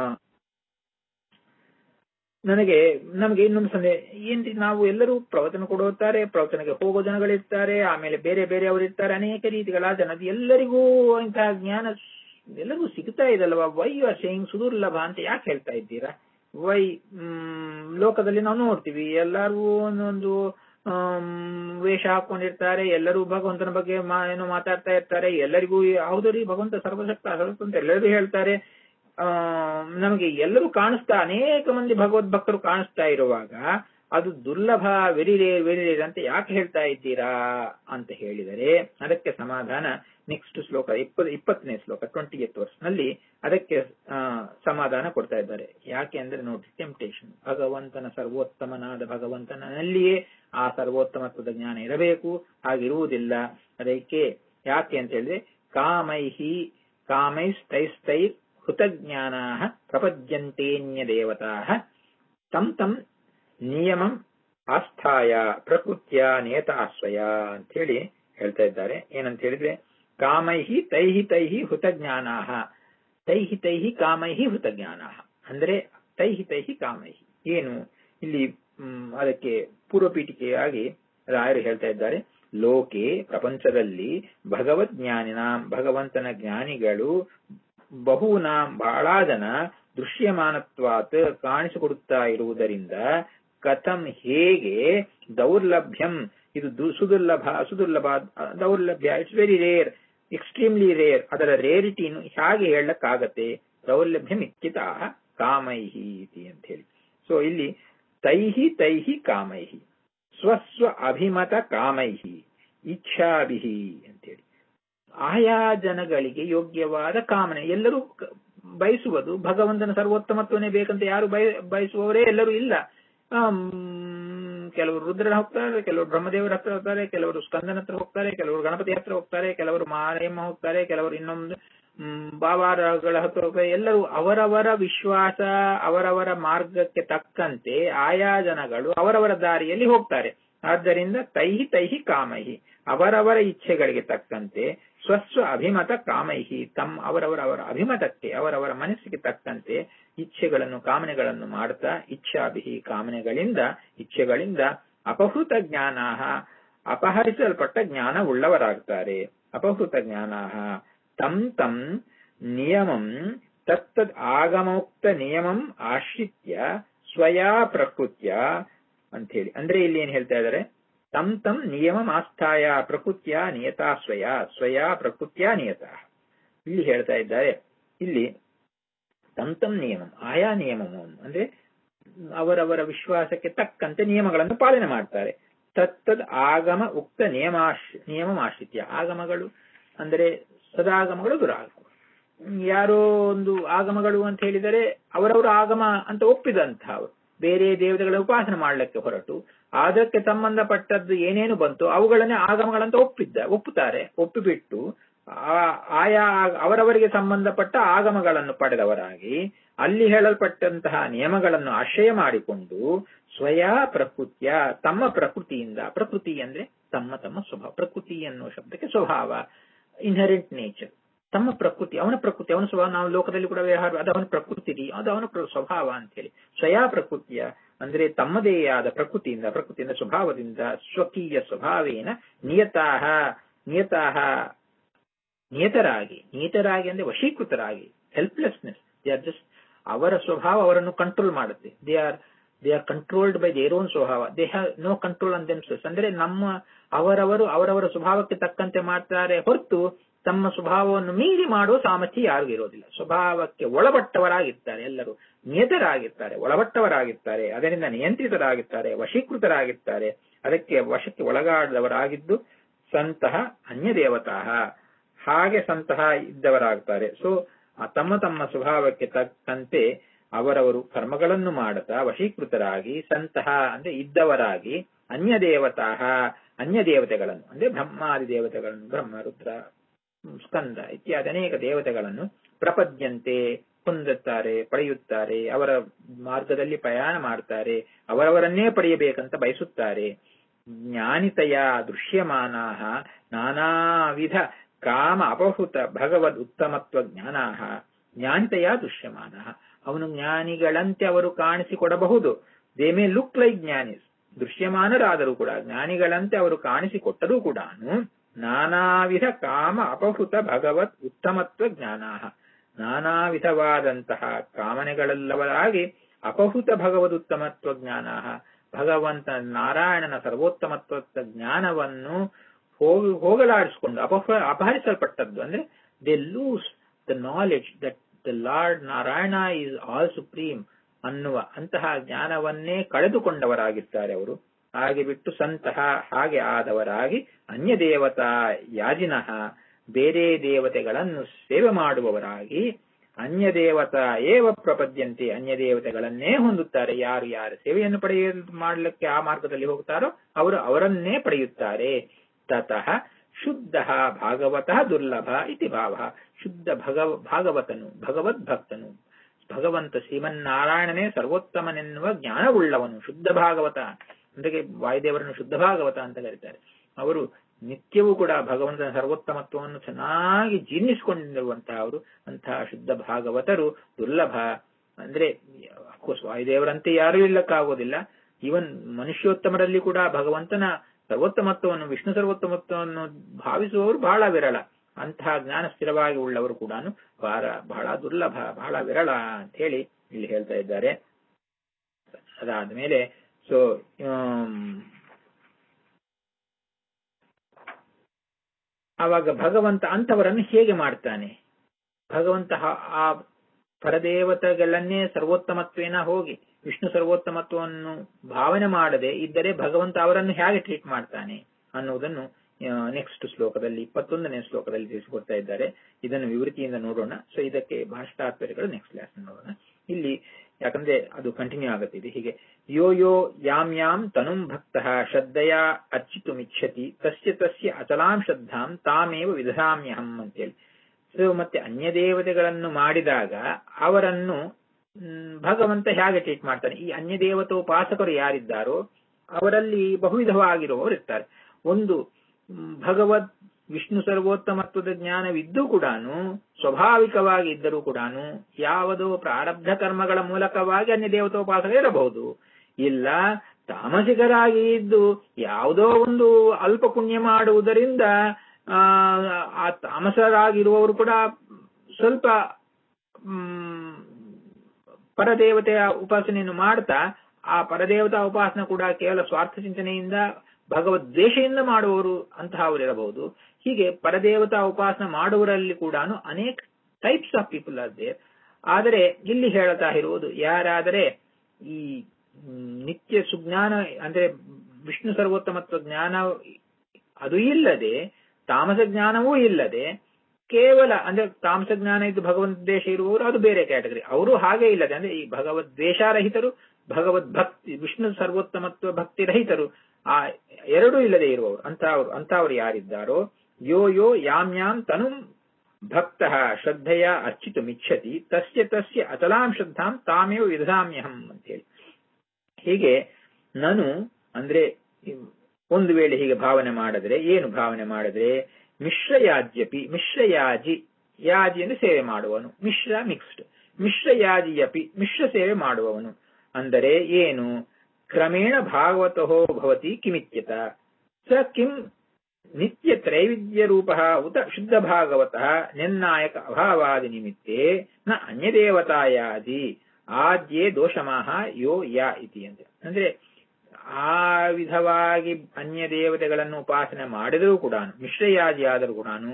ನನಗೆ ನಮಗೆ ಇನ್ನೊಂದು ಸಂದೇಹ ಏನ್ರಿ ನಾವು ಎಲ್ಲರೂ ಪ್ರವಚನ ಕೊಡುತ್ತಾರೆ ಪ್ರವಚನಕ್ಕೆ ಹೋಗೋ ಜನಗಳಿರ್ತಾರೆ ಆಮೇಲೆ ಬೇರೆ ಬೇರೆಯವರು ಇರ್ತಾರೆ ಅನೇಕ ರೀತಿಗಳ ಜನ ಎಲ್ಲರಿಗೂ ಇಂತಹ ಜ್ಞಾನ ಎಲ್ಲರಿಗೂ ಸಿಗ್ತಾ ಇದಲ್ವಾ ವೈ ಯು ಆರ್ ಸೇಯಿಂಗ್ ಸುದುರ್ಲಭ ಅಂತ ಯಾಕೆ ಹೇಳ್ತಾ ಇದ್ದೀರಾ ವೈ ಲೋಕದಲ್ಲಿ ನಾವು ನೋಡ್ತೀವಿ ಎಲ್ಲರೂ ಒಂದೊಂದು ವೇಷ ಹಾಕೊಂಡಿರ್ತಾರೆ ಎಲ್ಲರೂ ಭಗವಂತನ ಬಗ್ಗೆ ಏನೋ ಮಾತಾಡ್ತಾ ಇರ್ತಾರೆ ಎಲ್ಲರಿಗೂ ಹೌದು ರೀ ಭಗವಂತ ಸರ್ವಶಕ್ತ ಸರ್ವತಂತ್ರ ಎಲ್ಲರೂ ಹೇಳ್ತಾರೆ ಆ ನಮಗೆ ಎಲ್ಲರೂ ಕಾಣಿಸ್ತಾ ಅನೇಕ ಮಂದಿ ಭಗವದ್ ಭಕ್ತರು ಕಾಣಿಸ್ತಾ ಇರುವಾಗ ಅದು ದುರ್ಲಭ ವೆರಿ ರೇರ್ ವೆರಿ ರೇರ್ ಅಂತ ಯಾಕೆ ಹೇಳ್ತಾ ಇದ್ದೀರಾ ಅಂತ ಹೇಳಿದರೆ ಅದಕ್ಕೆ ಸಮಾಧಾನ ನೆಕ್ಸ್ಟ್ ಶ್ಲೋಕ ಇಪ್ಪ ಇಪ್ಪತ್ತನೇ ಶ್ಲೋಕ ಟ್ವೆಂಟಿ ಎತ್ ವರ್ಷ ನಲ್ಲಿ ಅದಕ್ಕೆ ಸಮಾಧಾನ ಕೊಡ್ತಾ ಇದ್ದಾರೆ ಯಾಕೆ ಅಂದ್ರೆ ನೋಡಿ ಟೆಂಪ್ಟೇಷನ್ ಭಗವಂತನ ಸರ್ವೋತ್ತಮನಾದ ಭಗವಂತನಲ್ಲಿಯೇ ಆ ಸರ್ವೋತ್ತಮತ್ವದ ಜ್ಞಾನ ಇರಬೇಕು ಹಾಗಿರುವುದಿಲ್ಲ ಅದಕ್ಕೆ ಯಾಕೆ ಅಂತ ಹೇಳಿದ್ರೆ ಕಾಮೈಹಿ ಕಾಮೈಸ್ತೈಸ್ತೈ ಹೃತಜ್ಞಾನಾ ಪ್ರಪದ್ಯಂತೇನ್ಯ ದೇವತಾ ತಂ ತಂ ನಿಯಮಂ ಆಸ್ಥಾಯ ಪ್ರಕೃತ್ಯ ನೇತಾಶ್ವಯ ಅಂತ ಹೇಳಿ ಹೇಳ್ತಾ ಇದ್ದಾರೆ ಏನಂತ ಹೇಳಿದ್ರೆ ಕಾಮೈಹಿ ತೈಹಿ ತೈಹಿ ಹೃತಜ್ಞಾನಾ ತೈಹಿ ತೈಹಿ ಕಾಮೈಹಿ ಹೃತಜ್ಞಾನಾ ಅಂದ್ರೆ ತೈಹಿ ತೈಹಿ ಕಾಮೈಹಿ ಏನು ಇಲ್ಲಿ ಅದಕ್ಕೆ ಪೂರ್ವಪೀಠಿಕೆಯಾಗಿ ರಾಯರು ಹೇಳ್ತಾ ಇದ್ದಾರೆ ಲೋಕೆ ಪ್ರಪಂಚದಲ್ಲಿ ಭಗವದ್ಜ್ಞಾನಿನ ಭಗವಂತನ ಜ್ಞಾನಿಗಳು ಬಹುನಾಂ ಬಹಳ ಜನ ದೃಶ್ಯಮಾನತ್ವಾತ್ ಕಾಣಿಸಿಕೊಡುತ್ತಾ ಇರುವುದರಿಂದ ಕಥಂ ಹೇಗೆ ದೌರ್ಲಭ್ಯಂ ಇದು ಸುದುರ್ಲಭ ಸುದುರ್ಲಭ ದೌರ್ಲಭ್ಯ it's very rare extremely rare ಅದರ ರೇರಿಟಿನು ಹೇಗೆ ಹೇಳಕ್ಕಾಗತ್ತೆ ದೌರ್ಲಭ್ಯಂ ಇತ್ಯಿತ ಕಾಮೈಹಿ ಇತಿ ಅಂತ ಹೇಳಿ ಸೊ ಇಲ್ಲಿ ತೈಹಿ ತೈಹಿ ಕಾಮೈಹಿ ಸ್ವಸ್ವ ಅಭಿಮತ ಕಾಮೈಹಿ ಇಚ್ಛಾಭಿಹಿ ಅಂತೇಳಿ ಆಯಾ ಜನಗಳಿಗೆ ಯೋಗ್ಯವಾದ ಕಾಮನೆ ಎಲ್ಲರೂ ಬಯಸುವುದು ಭಗವಂತನ ಸರ್ವೋತ್ತಮತ್ವನೇ ಬೇಕಂತ ಯಾರು ಬಯ ಬಯಸುವವರೇ ಎಲ್ಲರೂ ಇಲ್ಲ ಕೆಲವರು ರುದ್ರನ ಹೋಗ್ತಾರೆ ಕೆಲವರು ಬ್ರಹ್ಮದೇವರ ಹತ್ರ ಹೋಗ್ತಾರೆ ಕೆಲವರು ಸ್ಕಂದನ ಹತ್ರ ಹೋಗ್ತಾರೆ ಕೆಲವರು ಗಣಪತಿ ಹತ್ರ ಹೋಗ್ತಾರೆ ಕೆಲವರು ಮಾರಮ್ಮ ಹೋಗ್ತಾರೆ ಕೆಲವರು ಇನ್ನೊಂದು ಬಾಬಾರಗಳ ಹತ್ರ ಹೋಗ್ತಾರೆ ಎಲ್ಲರೂ ಅವರವರ ವಿಶ್ವಾಸ ಅವರವರ ಮಾರ್ಗಕ್ಕೆ ತಕ್ಕಂತೆ ಆಯಾ ಜನಗಳು ಅವರವರ ದಾರಿಯಲ್ಲಿ ಹೋಗ್ತಾರೆ ಆದ್ದರಿಂದ ತೈಹಿ ತೈಹಿ ಕಾಮೈಹಿ ಅವರವರ ಇಚ್ಛೆಗಳಿಗೆ ತಕ್ಕಂತೆ ಸ್ವಸ್ವ ಅಭಿಮತ ಕಾಮೈಹಿ ತಮ್ಮ ಅವರವರ ಅವರ ಅಭಿಮತಕ್ಕೆ ಅವರವರ ಮನಸ್ಸಿಗೆ ತಕ್ಕಂತೆ ಇಚ್ಛೆಗಳನ್ನು ಕಾಮನೆಗಳನ್ನು ಮಾಡ್ತಾ ಇಚ್ಛಾಭಿಹಿ ಕಾಮನೆಗಳಿಂದ ಇಚ್ಛೆಗಳಿಂದ ಅಪಹೃತ ಜ್ಞಾನ ಅಪಹರಿಸಲ್ಪಟ್ಟ ಜ್ಞಾನ ಉಳ್ಳವರಾಗ್ತಾರೆ ಅಪಹೃತ ಜ್ಞಾನ ತಂ ತಂ ನಿಯಮಂ ತತ್ತದ್ ಆಗಮೋಕ್ತ ನಿಯಮಂ ಆಶ್ರಿತ್ಯ ಸ್ವಯಾ ಪ್ರಕೃತ್ಯ ಅಂತ ಹೇಳಿ ಅಂದ್ರೆ ಇಲ್ಲಿ ಏನ್ ಹೇಳ್ತಾ ಇದ್ದಾರೆ ತಂ ತಂ ನಿಯಮ ಆಸ್ಥಾಯ ಪ್ರಕೃತ್ಯ ನಿಯತಾ ಸ್ವಯ ಸ್ವಯ ಪ್ರಕೃತ್ಯ ನಿಯತ ಇಲ್ಲಿ ಹೇಳ್ತಾ ಇದ್ದಾರೆ ಇಲ್ಲಿ ತಂ ತಂ ನಿಯಮಂ ಆಯಾ ನಿಯಮಂ ಅಂದ್ರೆ ಅವರವರ ವಿಶ್ವಾಸಕ್ಕೆ ತಕ್ಕಂತೆ ನಿಯಮಗಳನ್ನು ಪಾಲನೆ ಮಾಡ್ತಾರೆ ತತ್ತದ್ ಆಗಮ ಉಕ್ತ ನಿಯಮಾಶ್ ನಿಯಮಮಾಶ್ರಿತ್ಯ ಆಗಮಗಳು ಅಂದರೆ ಸದಾಗಮಗಳು ದುರಾಗಮ ಯಾರೋ ಒಂದು ಆಗಮಗಳು ಅಂತ ಹೇಳಿದರೆ ಅವರವರ ಆಗಮ ಅಂತ ಒಪ್ಪಿದಂಥವು ಬೇರೆ ದೇವತೆಗಳ ಉಪಾಸನೆ ಮಾಡಲಿಕ್ಕೆ ಹೊರಟು ಅದಕ್ಕೆ ಸಂಬಂಧಪಟ್ಟದ್ದು ಏನೇನು ಬಂತು ಅವುಗಳನ್ನೇ ಆಗಮಗಳಂತ ಒಪ್ಪಿದ್ದ ಒಪ್ಪುತ್ತಾರೆ ಒಪ್ಪಿಬಿಟ್ಟು ಆಯಾ ಅವರವರಿಗೆ ಸಂಬಂಧಪಟ್ಟ ಆಗಮಗಳನ್ನು ಪಡೆದವರಾಗಿ ಅಲ್ಲಿ ಹೇಳಲ್ಪಟ್ಟಂತಹ ನಿಯಮಗಳನ್ನು ಆಶ್ರಯ ಮಾಡಿಕೊಂಡು ಸ್ವಯ ಪ್ರಕೃತಿಯ ತಮ್ಮ ಪ್ರಕೃತಿಯಿಂದ ಪ್ರಕೃತಿ ಅಂದ್ರೆ ತಮ್ಮ ತಮ್ಮ ಸ್ವಭಾವ ಪ್ರಕೃತಿ ಅನ್ನುವ ಶಬ್ದಕ್ಕೆ ಸ್ವಭಾವ ಇನ್ಹರೆಂಟ್ ನೇಚರ್ ತಮ್ಮ ಪ್ರಕೃತಿ ಅವನ ಪ್ರಕೃತಿ ಅವನ ಸ್ವಭಾವ ನಾವು ಲೋಕದಲ್ಲಿ ಕೂಡ ವ್ಯವಹಾರ ಅದು ಅವನ ಪ್ರಕೃತಿ ಅದು ಅವನ ಸ್ವಭಾವ ಅಂತ ಹೇಳಿ ಸ್ವಯ ಪ್ರಕೃತಿಯ ಅಂದ್ರೆ ತಮ್ಮದೇ ಆದ ಪ್ರಕೃತಿಯಿಂದ ಪ್ರಕೃತಿಯಿಂದ ಸ್ವಭಾವದಿಂದ ಸ್ವಕೀಯ ಸ್ವಭಾವೇನ ನಿಯತಾಹ ನಿಯತಾಹ ನಿಯತರಾಗಿ ನಿಯತರಾಗಿ ಅಂದ್ರೆ ವಶೀಕೃತರಾಗಿ ಹೆಲ್ಪ್ಲೆಸ್ನೆಸ್ ದೇ ಆರ್ ಜಸ್ಟ್ ಅವರ ಸ್ವಭಾವ ಅವರನ್ನು ಕಂಟ್ರೋಲ್ ಮಾಡುತ್ತೆ they are they are controlled by their own ಸ್ವಭಾವ they have no control on themselves ಅಂದ್ರೆ ನಮ್ಮ ಅವರವರು ಅವರವರ ಸ್ವಭಾವಕ್ಕೆ ತಕ್ಕಂತೆ ಮಾಡ್ತಾರೆ ಹೊರತು ತಮ್ಮ ಸ್ವಭಾವವನ್ನು ಮೀರಿ ಮಾಡುವ ಸಾಮರ್ಥ್ಯ ಯಾರಿಗೂ ಇರೋದಿಲ್ಲ ಸ್ವಭಾವಕ್ಕೆ ಒಳಪಟ್ಟವರಾಗಿರ್ತಾರೆ ಎಲ್ಲರೂ ನಿಯತರಾಗಿರ್ತಾರೆ ಒಳಪಟ್ಟವರಾಗಿರ್ತಾರೆ ಅದರಿಂದ ನಿಯಂತ್ರಿತರಾಗಿರ್ತಾರೆ ವಶೀಕೃತರಾಗಿರ್ತಾರೆ ಅದಕ್ಕೆ ವಶಕ್ಕೆ ಒಳಗಾಡದವರಾಗಿದ್ದು ಸಂತಹ ಅನ್ಯ ದೇವತಾ ಹಾಗೆ ಸಂತಹ ಇದ್ದವರಾಗ್ತಾರೆ ಸೊ ತಮ್ಮ ತಮ್ಮ ಸ್ವಭಾವಕ್ಕೆ ತಕ್ಕಂತೆ ಅವರವರು ಕರ್ಮಗಳನ್ನು ಮಾಡುತ್ತಾ ವಶೀಕೃತರಾಗಿ ಸಂತಹ ಅಂದ್ರೆ ಇದ್ದವರಾಗಿ ಅನ್ಯ ದೇವತಾ ಅನ್ಯ ದೇವತೆಗಳನ್ನು ಅಂದ್ರೆ ಬ್ರಹ್ಮಾದಿ ದೇವತೆಗಳನ್ನು ಬ್ರಹ್ಮ ರುದ್ರ ಸ್ಕಂದ ಇತ್ಯಾದಿ ಅನೇಕ ದೇವತೆಗಳನ್ನು ಪ್ರಪದ್ಯಂತೆ ಹೊಂದುತ್ತಾರೆ ಪಡೆಯುತ್ತಾರೆ ಅವರ ಮಾರ್ಗದಲ್ಲಿ ಪ್ರಯಾಣ ಮಾಡ್ತಾರೆ ಅವರವರನ್ನೇ ಪಡೆಯಬೇಕಂತ ಬಯಸುತ್ತಾರೆ ಜ್ಞಾನಿತೆಯ ದೃಶ್ಯಮಾನಾ ನಾನಾ ವಿಧ ಕಾಮ ಅಪಹೃತ ಭಗವದ್ ಉತ್ತಮತ್ವ ಜ್ಞಾನ ಜ್ಞಾನಿತೆಯ ದೃಶ್ಯಮಾನ ಅವನು ಜ್ಞಾನಿಗಳಂತೆ ಅವರು ಕಾಣಿಸಿಕೊಡಬಹುದು ದೇ ಮೇ ಲುಕ್ ಲೈಕ್ ಜ್ಞಾನಿಸ್ ದೃಶ್ಯಮಾನರಾದರೂ ಕೂಡ ಜ್ಞಾನಿಗಳಂತೆ ಅವರು ಕಾಣಿಸಿಕೊಟ್ಟರೂ ಕೂಡ ನಾನಾ ವಿಧ ಕಾಮ ಅಪಹೃತ ಭಗವತ್ ಉತ್ತಮತ್ವ ಜ್ಞಾನ ನಾನಾ ವಿಧವಾದಂತಹ ಕಾಮನೆಗಳೆಲ್ಲವರಾಗಿ ಅಪಹೃತ ಭಗವದುತ್ತಮತ್ವ ಜ್ಞಾನ ಭಗವಂತ ನಾರಾಯಣನ ಸರ್ವೋತ್ತಮತ್ವ ಜ್ಞಾನವನ್ನು ಹೋಗಿ ಹೋಗಲಾಡಿಸಿಕೊಂಡು ಅಪಹ ಅಪಹರಿಸಲ್ಪಟ್ಟದ್ದು ಅಂದ್ರೆ they lose the knowledge that the Lord Narayana is all supreme ಅನ್ನುವ ಅಂತಹ ಜ್ಞಾನವನ್ನೇ ಕಳೆದುಕೊಂಡವರಾಗಿರ್ತಾರೆ ಅವರು ಹಾಗೆ ಬಿಟ್ಟು ಸಂತಹ ಹಾಗೆ ಆದವರಾಗಿ ಅನ್ಯ ದೇವತಾ ಯಾಜಿನಃ ಬೇರೆ ದೇವತೆಗಳನ್ನು ಸೇವೆ ಮಾಡುವವರಾಗಿ ಅನ್ಯ ದೇವತಾ ಏವ ಪ್ರಪದ್ಯಂತೆ ಅನ್ಯ ದೇವತೆಗಳನ್ನೇ ಹೊಂದುತ್ತಾರೆ ಯಾರು ಯಾರು ಸೇವೆಯನ್ನು ಪಡೆಯ ಮಾಡಲಿಕ್ಕೆ ಆ ಮಾರ್ಗದಲ್ಲಿ ಹೋಗ್ತಾರೋ ಅವರು ಅವರನ್ನೇ ಪಡೆಯುತ್ತಾರೆ ತತಃ ಶುದ್ಧ ಭಾಗವತಃ ದುರ್ಲಭ ಇತಿ ಭಾವ ಶುದ್ಧ ಭಗವ ಭಾಗವತನು ಭಗವದ್ಭಕ್ತನು ಭಗವಂತ ಶ್ರೀಮನ್ನಾರಾಯಣನೇ ಸರ್ವೋತ್ತಮನೆನ್ನುವ ಜ್ಞಾನವುಳ್ಳವನು ಶುದ್ಧ ಭಾಗವತ ಅಂದ್ರೆ ವಾಯುದೇವರನ್ನು ಶುದ್ಧ ಭಾಗವತ ಅಂತ ಕರೀತಾರೆ ಅವರು ನಿತ್ಯವೂ ಕೂಡ ಭಗವಂತನ ಸರ್ವೋತ್ತಮತ್ವವನ್ನು ಚೆನ್ನಾಗಿ ಜೀರ್ಣಿಸಿಕೊಂಡಿರುವಂತಹ ಅವರು ಅಂತಹ ಶುದ್ಧ ಭಾಗವತರು ದುರ್ಲಭ ಅಂದ್ರೆ ಅಫ್ಕೋರ್ಸ್ ವಾಯುದೇವರಂತೆ ಯಾರೂ ಇಲ್ಲಕ್ಕಾಗೋದಿಲ್ಲ ಈವನ್ ಮನುಷ್ಯೋತ್ತಮರಲ್ಲಿ ಕೂಡ ಭಗವಂತನ ಸರ್ವೋತ್ತಮತ್ವವನ್ನು ವಿಷ್ಣು ಸರ್ವೋತ್ತಮತ್ವವನ್ನು ಭಾವಿಸುವವರು ಬಹಳ ವಿರಳ ಅಂತಹ ಜ್ಞಾನ ಸ್ಥಿರವಾಗಿ ಉಳ್ಳವರು ಕೂಡ ಬಹಳ ಬಹಳ ದುರ್ಲಭ ಬಹಳ ವಿರಳ ಅಂತ ಹೇಳಿ ಇಲ್ಲಿ ಹೇಳ್ತಾ ಇದ್ದಾರೆ ಅದಾದ್ಮೇಲೆ ಸೊ ಆವಾಗ ಭಗವಂತ ಅಂತವರನ್ನು ಹೇಗೆ ಮಾಡ್ತಾನೆ ಭಗವಂತ ಆ ಪರದೇವತೆಗಳನ್ನೇ ಸರ್ವೋತ್ತಮತ್ವೇನ ಹೋಗಿ ವಿಷ್ಣು ಸರ್ವೋತ್ತಮತ್ವವನ್ನು ಭಾವನೆ ಮಾಡದೆ ಇದ್ದರೆ ಭಗವಂತ ಅವರನ್ನು ಹೇಗೆ ಟ್ರೀಟ್ ಮಾಡ್ತಾನೆ ಅನ್ನುವುದನ್ನು ನೆಕ್ಸ್ಟ್ ಶ್ಲೋಕದಲ್ಲಿ ಇಪ್ಪತ್ತೊಂದನೇ ಶ್ಲೋಕದಲ್ಲಿ ತಿಳಿಸಿಕೊಡ್ತಾ ಇದ್ದಾರೆ ಇದನ್ನು ವಿವೃತಿಯಿಂದ ನೋಡೋಣ ಸೊ ಇದಕ್ಕೆ ಭಾಷಾತಾತ್ಪರ್ಯಗಳು ನೆಕ್ಸ್ಟ್ ಕ್ಲಾಸ್ ನೋಡೋಣ ಇಲ್ಲಿ ಯಾಕಂದ್ರೆ ಅದು ಕಂಟಿನ್ಯೂ ಆಗುತ್ತಿದೆ ಹೀಗೆ ಯೋ ಯೋ ಯಾಂ ಯಾಂ ತನುಂ ಭಕ್ತ ಶ್ರದ್ಧೆಯ ಅರ್ಚಿತುಮಿಚ್ಛತಿ ತಸ್ಯ ತಸ್ಯ ಅಚಲಾಂ ಶ್ರದ್ಧಾಂ ತಾಮೇವ ವಿಧಾಮ್ಯಹಂ ಅಂತೇಳಿ ಸೊ ಮತ್ತೆ ಅನ್ಯ ದೇವತೆಗಳನ್ನು ಮಾಡಿದಾಗ ಅವರನ್ನು ಭಗವಂತ ಹೇಗೆ ಟ್ರೀಟ್ ಮಾಡ್ತಾನೆ ಈ ಅನ್ಯ ದೇವತೋಪಾಸಕರು ಯಾರಿದ್ದಾರೋ ಅವರಲ್ಲಿ ಬಹುವಿಧವಾಗಿರುವವರು ಇರ್ತಾರೆ ಒಂದು ಭಗವದ್ ವಿಷ್ಣು ಸರ್ವೋತ್ತಮತ್ವದ ಜ್ಞಾನವಿದ್ದು ಕೂಡ ಸ್ವಾಭಾವಿಕವಾಗಿ ಇದ್ದರೂ ಕೂಡ ಯಾವುದೋ ಪ್ರಾರಬ್ಧ ಕರ್ಮಗಳ ಮೂಲಕವಾಗಿ ಅನ್ಯ ದೇವತೋಪಾಸಕ ಇರಬಹುದು ಇಲ್ಲ ತಾಮಸಿಕರಾಗಿ ಇದ್ದು ಯಾವುದೋ ಒಂದು ಅಲ್ಪ ಪುಣ್ಯ ಮಾಡುವುದರಿಂದ ಆ ತಾಮಸರಾಗಿರುವವರು ಕೂಡ ಸ್ವಲ್ಪ ಪರದೇವತೆಯ ಉಪಾಸನೆಯನ್ನು ಮಾಡ್ತಾ ಆ ಪರದೇವತಾ ಉಪಾಸನೆ ಕೂಡ ಕೇವಲ ಸ್ವಾರ್ಥ ಚಿಂತನೆಯಿಂದ ಭಗವದ್ವೇಷದಿಂದ ಮಾಡುವವರು ಅಂತಹ ಅವರಿರಬಹುದು ಹೀಗೆ ಪರದೇವತಾ ಉಪಾಸನೆ ಮಾಡುವರಲ್ಲಿ ಕೂಡ ಅನೇಕ types of people are there ಆದರೆ ಇಲ್ಲಿ ಹೇಳ್ತಾ ಇರುವುದು ಯಾರಾದರೆ ಈ ನಿತ್ಯ ಸುಜ್ಞಾನ ಅಂದ್ರೆ ವಿಷ್ಣು ಸರ್ವೋತ್ತಮತ್ವ ಜ್ಞಾನ ಅದು ಇಲ್ಲದೆ ತಾಮಸ ಜ್ಞಾನವೂ ಇಲ್ಲದೆ ಕೇವಲ ಅಂದ್ರೆ ತಾಮಸ ಜ್ಞಾನ ಇದ್ದು ಭಗವಂತ ದೇಶ ಇರುವವರು ಅದು ಬೇರೆ ಕ್ಯಾಟಗರಿ ಅವರು ಹಾಗೆ ಇಲ್ಲದೆ ಅಂದ್ರೆ ಈ ಭಗವದ್ ದ್ವೇಷಾರಹಿತರು ಭಗವದ್ ಭಕ್ತಿ ವಿಷ್ಣು ಸರ್ವೋತ್ತಮತ್ವ ಭಕ್ತಿ ರಹಿತರು ಆ ಎರಡೂ ಇಲ್ಲದೆ ಇರುವವರು ಅಂತವರು ಅಂತವರು ಯಾರಿದ್ದಾರೋ ಯೋ ಯೋ ಯಾಂ ಯಾಂ ತನು ಭಕ್ತ ಶ್ರದ್ಧೆಯ ಅರ್ಚಿತುಮಿಚ್ಛತಿ ತಸ್ಯ ತಸ್ಯ ಅಚಲಾಂ ಶ್ರದ್ಧಾಂ ತಾಮೇವ ವಿಧಾಮ್ಯಹಂ ಅಂತೇಳಿ ಹೀಗೆ ನಾನು ಅಂದ್ರೆ ಒಂದು ವೇಳೆ ಹೀಗೆ ಭಾವನೆ ಮಾಡಿದ್ರೆ ಏನು ಭಾವನೆ ಮಾಡಿದ್ರೆ ಮಿಶ್ರಯಾಜ್ಯಪಿ ಮಿಶ್ರಯಾಜಿ ಯಾಜಿ ಅಂದ್ರೆ ಸೇವೆ ಮಾಡುವವನು ಮಿಶ್ರ ಮಿಕ್ಸ್ಡ್ ಮಿಶ್ರಯಾಜಿಯಪಿ ಮಿಶ್ರ ಸೇವೆ ಮಾಡುವವನು ಅಂದರೆ ಏನು ಕ್ರಮೇಣ ಭಾಗವತೋ ಭವತಿ ಕಿಮಿತ್ಯತ ಸ ಕಿಂ ನಿತ್ಯ ತ್ರೈವಿಧ್ಯ ರೂಪ ಉತ ಶುದ್ಧ ಭಾಗವತಃ ನಿರ್ನಾಯಕ ಅಭಾವಾದಿ ನಿಮಿತ್ತೇ ನ ಅನ್ಯದೇವತಾಯಾದಿ ಆದ್ಯೇ ದೋಷಮಾಹ ಯೋ ಯಾ ಇತಿ ಅಂತ ಅಂದ್ರೆ ಆ ವಿಧವಾಗಿ ಅನ್ಯ ದೇವತೆಗಳನ್ನು ಉಪಾಸನೆ ಮಾಡಿದರೂ ಕೂಡ ಮಿಶ್ರಯಾಜಿ ಆದರೂ ಕೂಡ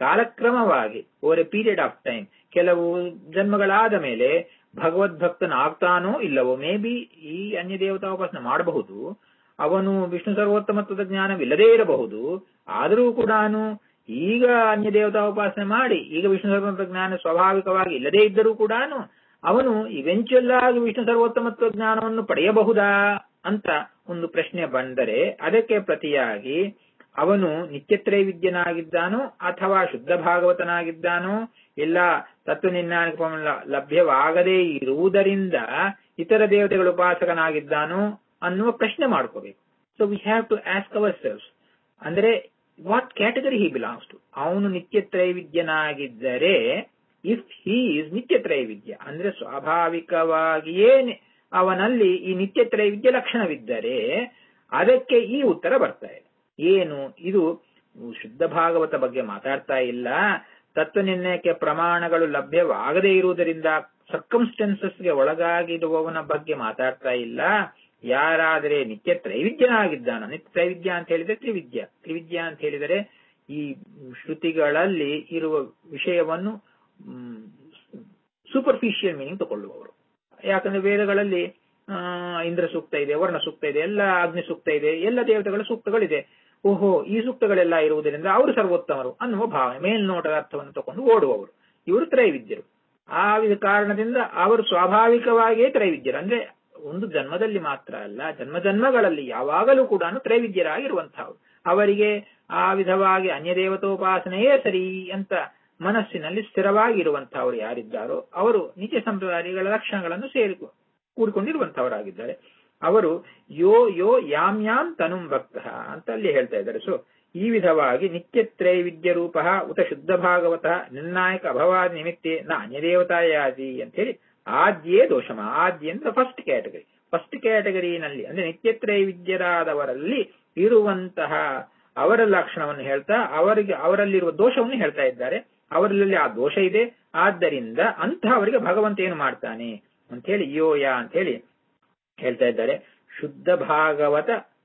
ಕಾಲಕ್ರಮವಾಗಿ over a period of time ಕೆಲವು ಜನ್ಮಗಳಾದ ಮೇಲೆ ಭಗವದ್ಭಕ್ತನಾಗ್ತಾನೋ ಇಲ್ಲವೋ ಮೇ ಬಿ ಈ ಅನ್ಯ ದೇವತಾಪಾಸನೆ ಮಾಡಬಹುದು ಅವನು ವಿಷ್ಣು ಸರ್ವೋತ್ತಮತ್ವದ ಜ್ಞಾನವಿಲ್ಲದೇ ಇರಬಹುದು ಆದರೂ ಕೂಡ ಈಗ ಅನ್ಯ ದೇವತಾ ಉಪಾಸನೆ ಮಾಡಿ ಈಗ ವಿಷ್ಣು ಸರ್ವೋತ್ತಮ ಜ್ಞಾನ ಸ್ವಾಭಾವಿಕವಾಗಿ ಇಲ್ಲದೇ ಇದ್ದರೂ ಕೂಡ ಅವನು ಇವೆಂಚುಯಲ್ ಆಗಿ ವಿಷ್ಣು ಸರ್ವೋತ್ತಮತ್ವ ಜ್ಞಾನವನ್ನು ಪಡೆಯಬಹುದಾ ಅಂತ ಒಂದು ಪ್ರಶ್ನೆ ಬಂದರೆ ಅದಕ್ಕೆ ಪ್ರತಿಯಾಗಿ ಅವನು ನಿತ್ಯತ್ರೈವಿದ್ಯನಾಗಿದ್ದಾನೋ ಅಥವಾ ಶುದ್ಧ ಭಾಗವತನಾಗಿದ್ದಾನೋ ಇಲ್ಲ ತತ್ವನಿರ್ಣಾಯಕ ಲಭ್ಯವಾಗದೇ ಇರುವುದರಿಂದ ಇತರ ದೇವತೆಗಳ ಉಪಾಸಕನಾಗಿದ್ದಾನೋ ಅನ್ನುವ ಪ್ರಶ್ನೆ ಮಾಡ್ಕೋಬೇಕು so we have to ask ourselves ಅಂದ್ರೆ what category he belongs to ಅವನು ನಿತ್ಯತ್ರೈವಿದ್ಯನಾಗಿದ್ದರೆ ಇಫ್ ಹೀ ಇಸ್ ನಿತ್ಯತ್ರೈವಿದ್ಯ ಅಂದ್ರೆ ಸ್ವಾಭಾವಿಕವಾಗಿಯೇ ಅವನಲ್ಲಿ ಈ ನಿತ್ಯತ್ರೈವಿದ್ಯ ಲಕ್ಷಣವಿದ್ದರೆ ಅದಕ್ಕೆ ಈ ಉತ್ತರ ಬರ್ತಾ ಇದೆ ಏನು ಇದು ಶುದ್ಧ ಭಾಗವತ ಬಗ್ಗೆ ಮಾತಾಡ್ತಾ ಇಲ್ಲ ತತ್ವ ನಿರ್ಣಯಕ್ಕೆ ಪ್ರಮಾಣಗಳು ಲಭ್ಯವಾಗದೇ ಇರುವುದರಿಂದ ಸರ್ಕಮ್ಸ್ಟೆನ್ಸಸ್ಗೆ ಒಳಗಾಗಿರುವವನ ಬಗ್ಗೆ ಮಾತಾಡ್ತಾ ಇಲ್ಲ ಯಾರಾದರೆ ನಿತ್ಯ ತ್ರೈವಿದ್ಯನಾಗಿದ್ದಾನ ನಿತ್ಯ ತ್ರೈವಿದ್ಯ ಅಂತ ಹೇಳಿದ್ರೆ ತ್ರಿವಿದ್ಯ ತ್ರಿವಿದ್ಯ ಅಂತ ಹೇಳಿದರೆ ಈ ಶ್ರುತಿಗಳಲ್ಲಿ ಇರುವ ವಿಷಯವನ್ನು ಸೂಪರ್ಫಿಷಿಯಲ್ ಮೀನಿಂಗ್ ತಗೊಳ್ಳುವವರು ಯಾಕಂದ್ರೆ ವೇದಗಳಲ್ಲಿ ಇಂದ್ರ ಸೂಕ್ತ ಇದೆ ವರ್ಣ ಸೂಕ್ತ ಇದೆ ಎಲ್ಲ ಅಗ್ನಿ ಸೂಕ್ತ ಇದೆ ಎಲ್ಲ ದೇವತೆಗಳ ಸೂಕ್ತಗಳಿದೆ ಓಹೋ ಈ ಸೂಕ್ತಗಳೆಲ್ಲ ಇರುವುದರಿಂದ ಅವರು ಸರ್ವೋತ್ತಮರು ಅನ್ನುವ ಭಾವನೆ ಮೇಲ್ನೋಟದ ಅರ್ಥವನ್ನು ತಗೊಂಡು ಓಡುವವರು ಇವರು ತ್ರೈವಿದ್ಯರು ಆ ವಿಧ ಕಾರಣದಿಂದ ಅವರು ಸ್ವಾಭಾವಿಕವಾಗಿಯೇ ತ್ರೈವಿದ್ಯರು ಅಂದ್ರೆ ಒಂದು ಜನ್ಮದಲ್ಲಿ ಮಾತ್ರ ಅಲ್ಲ ಜನ್ಮ ಜನ್ಮಗಳಲ್ಲಿ ಯಾವಾಗಲೂ ಕೂಡ ತ್ರೈವಿದ್ಯರಾಗಿರುವಂತಹವರು ಅವರಿಗೆ ಆ ವಿಧವಾಗಿ ಅನ್ಯ ದೇವತೋಪಾಸನೆಯೇ ಸರಿ ಅಂತ ಮನಸ್ಸಿನಲ್ಲಿ ಸ್ಥಿರವಾಗಿರುವಂತಹವರು ಯಾರಿದ್ದಾರೋ ಅವರು ನಿತ್ಯ ಸಂಪ್ರದಾಯಗಳ ಲಕ್ಷಣಗಳನ್ನು ಸೇರಿ ಕೂಡಿಕೊಂಡಿರುವಂತಹವರಾಗಿದ್ದಾರೆ ಅವರು ಯೋ ಯೋ ಯಾಮ್ ಯಾಮ್ ತನುಂ ಭಕ್ತ ಅಂತ ಅಲ್ಲಿ ಹೇಳ್ತಾ ಇದ್ದಾರೆ ಸೊ ಈ ವಿಧವಾಗಿ ನಿತ್ಯ ತ್ರೈವಿದ್ಯ ರೂಪ ಉತ ಶುದ್ಧ ಭಾಗವತ ನಿರ್ಣಾಯಕ ಅಭವಾದ ನಿಮಿತ್ತೆ ನ ಅನ್ಯದೇವತಾಯಾದಿ ಅಂತ ಹೇಳಿ ಆದ್ಯೇ ದೋಷಮ ಆದ್ಯ ಅಂದ್ರೆ ಫಸ್ಟ್ ಕ್ಯಾಟಗರಿ ಫಸ್ಟ್ ಕ್ಯಾಟಗರಿನಲ್ಲಿ ಅಂದ್ರೆ ನಿತ್ಯ ತ್ರೈವಿದ್ಯರಾದವರಲ್ಲಿ ಇರುವಂತಹ ಅವರ ಲಕ್ಷಣವನ್ನು ಹೇಳ್ತಾ ಅವರಿಗೆ ಅವರಲ್ಲಿರುವ ದೋಷವನ್ನು ಹೇಳ್ತಾ ಇದ್ದಾರೆ ಅವರಲ್ಲಿ ಆ ದೋಷ ಇದೆ ಆದ್ದರಿಂದ ಅಂತಹವರಿಗೆ ಭಗವಂತ ಏನು ಮಾಡ್ತಾನೆ ಅಂತ ಹೇಳಿ ಯೋಯ ಅಂತ ಹೇಳಿ ಹೇಳ್ತಾ ಇದ್ದಾರೆ ಶುದ್ಧ ಭಾಗವತ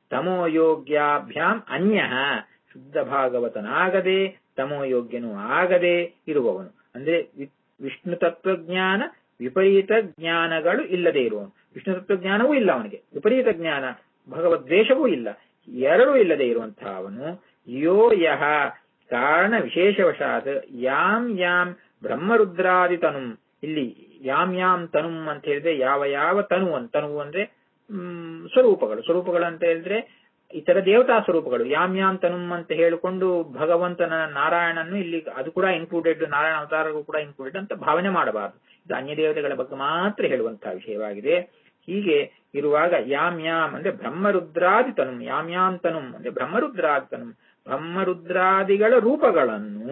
ತಮೋಯೋಗ್ಯಾಭ್ಯಾಂ ಅನ್ಯ ಶುದ್ಧ ಭಾಗವತನಾಗದೆ ತಮೋಯೋಗ್ಯನೂ ಆಗದೆ ಇರುವವನು ಅಂದ್ರೆ ವಿಷ್ಣು ತತ್ವಜ್ಞಾನ ವಿಪರೀತ ಜ್ಞಾನಗಳು ಇಲ್ಲದೆ ಇರುವವನು ವಿಷ್ಣು ತತ್ವಜ್ಞಾನವೂ ಇಲ್ಲ ಅವನಿಗೆ ವಿಪರೀತ ಜ್ಞಾನ ಭಗವದ್ವೇಷವೂ ಇಲ್ಲ ಎರಡೂ ಇಲ್ಲದೆ ಇರುವಂತಹ ಅವನು ಯೋ ಯಹ ಕಾರಣ ವಿಶೇಷವಶಾತ್ ಯಾಮ್ ಯಾಮ್ ಬ್ರಹ್ಮರುದ್ರಾದಿ ತನುಂ ಇಲ್ಲಿ ಯಾಮ್ ಯಾಮ್ ತನುಂ ಅಂತ ಹೇಳಿದ್ರೆ ಯಾವ ಯಾವ ತನು ಅಂತ ತನು ಅಂದ್ರೆ ಹ್ಮ್ ಸ್ವರೂಪಗಳು ಸ್ವರೂಪಗಳು ಅಂತ ಹೇಳಿದ್ರೆ ಇತರ ದೇವತಾ ಸ್ವರೂಪಗಳು ಯಾಮ್ ಯಾಮ್ ತನುಂ ಅಂತ ಹೇಳಿಕೊಂಡು ಭಗವಂತನ ನಾರಾಯಣನ್ನು ಇಲ್ಲಿ ಅದು ಕೂಡ ಇನ್ಕ್ಲೂಡೆಡ್ ನಾರಾಯಣ ಅವತಾರಗಳು ಕೂಡ ಇನ್ಕ್ಲೂಡೆಡ್ ಅಂತ ಭಾವನೆ ಮಾಡಬಾರದು ಇದು ಅನ್ಯ ದೇವತೆಗಳ ಬಗ್ಗೆ ಮಾತ್ರ ಹೇಳುವಂತಹ ವಿಷಯವಾಗಿದೆ ಹೀಗೆ ಇರುವಾಗ ಯಾಮ್ ಯಾಮ್ ಅಂದ್ರೆ ಬ್ರಹ್ಮರುದ್ರಾದಿ ತನುಂ ಯಾಮ್ ಯಾಮ್ ತನುಂ ಅಂದ್ರೆ ಬ್ರಹ್ಮರುದ್ರಾದಿ ತನುಂ ಬ್ರಹ್ಮರುದ್ರಾದಿಗಳ ರೂಪಗಳನ್ನು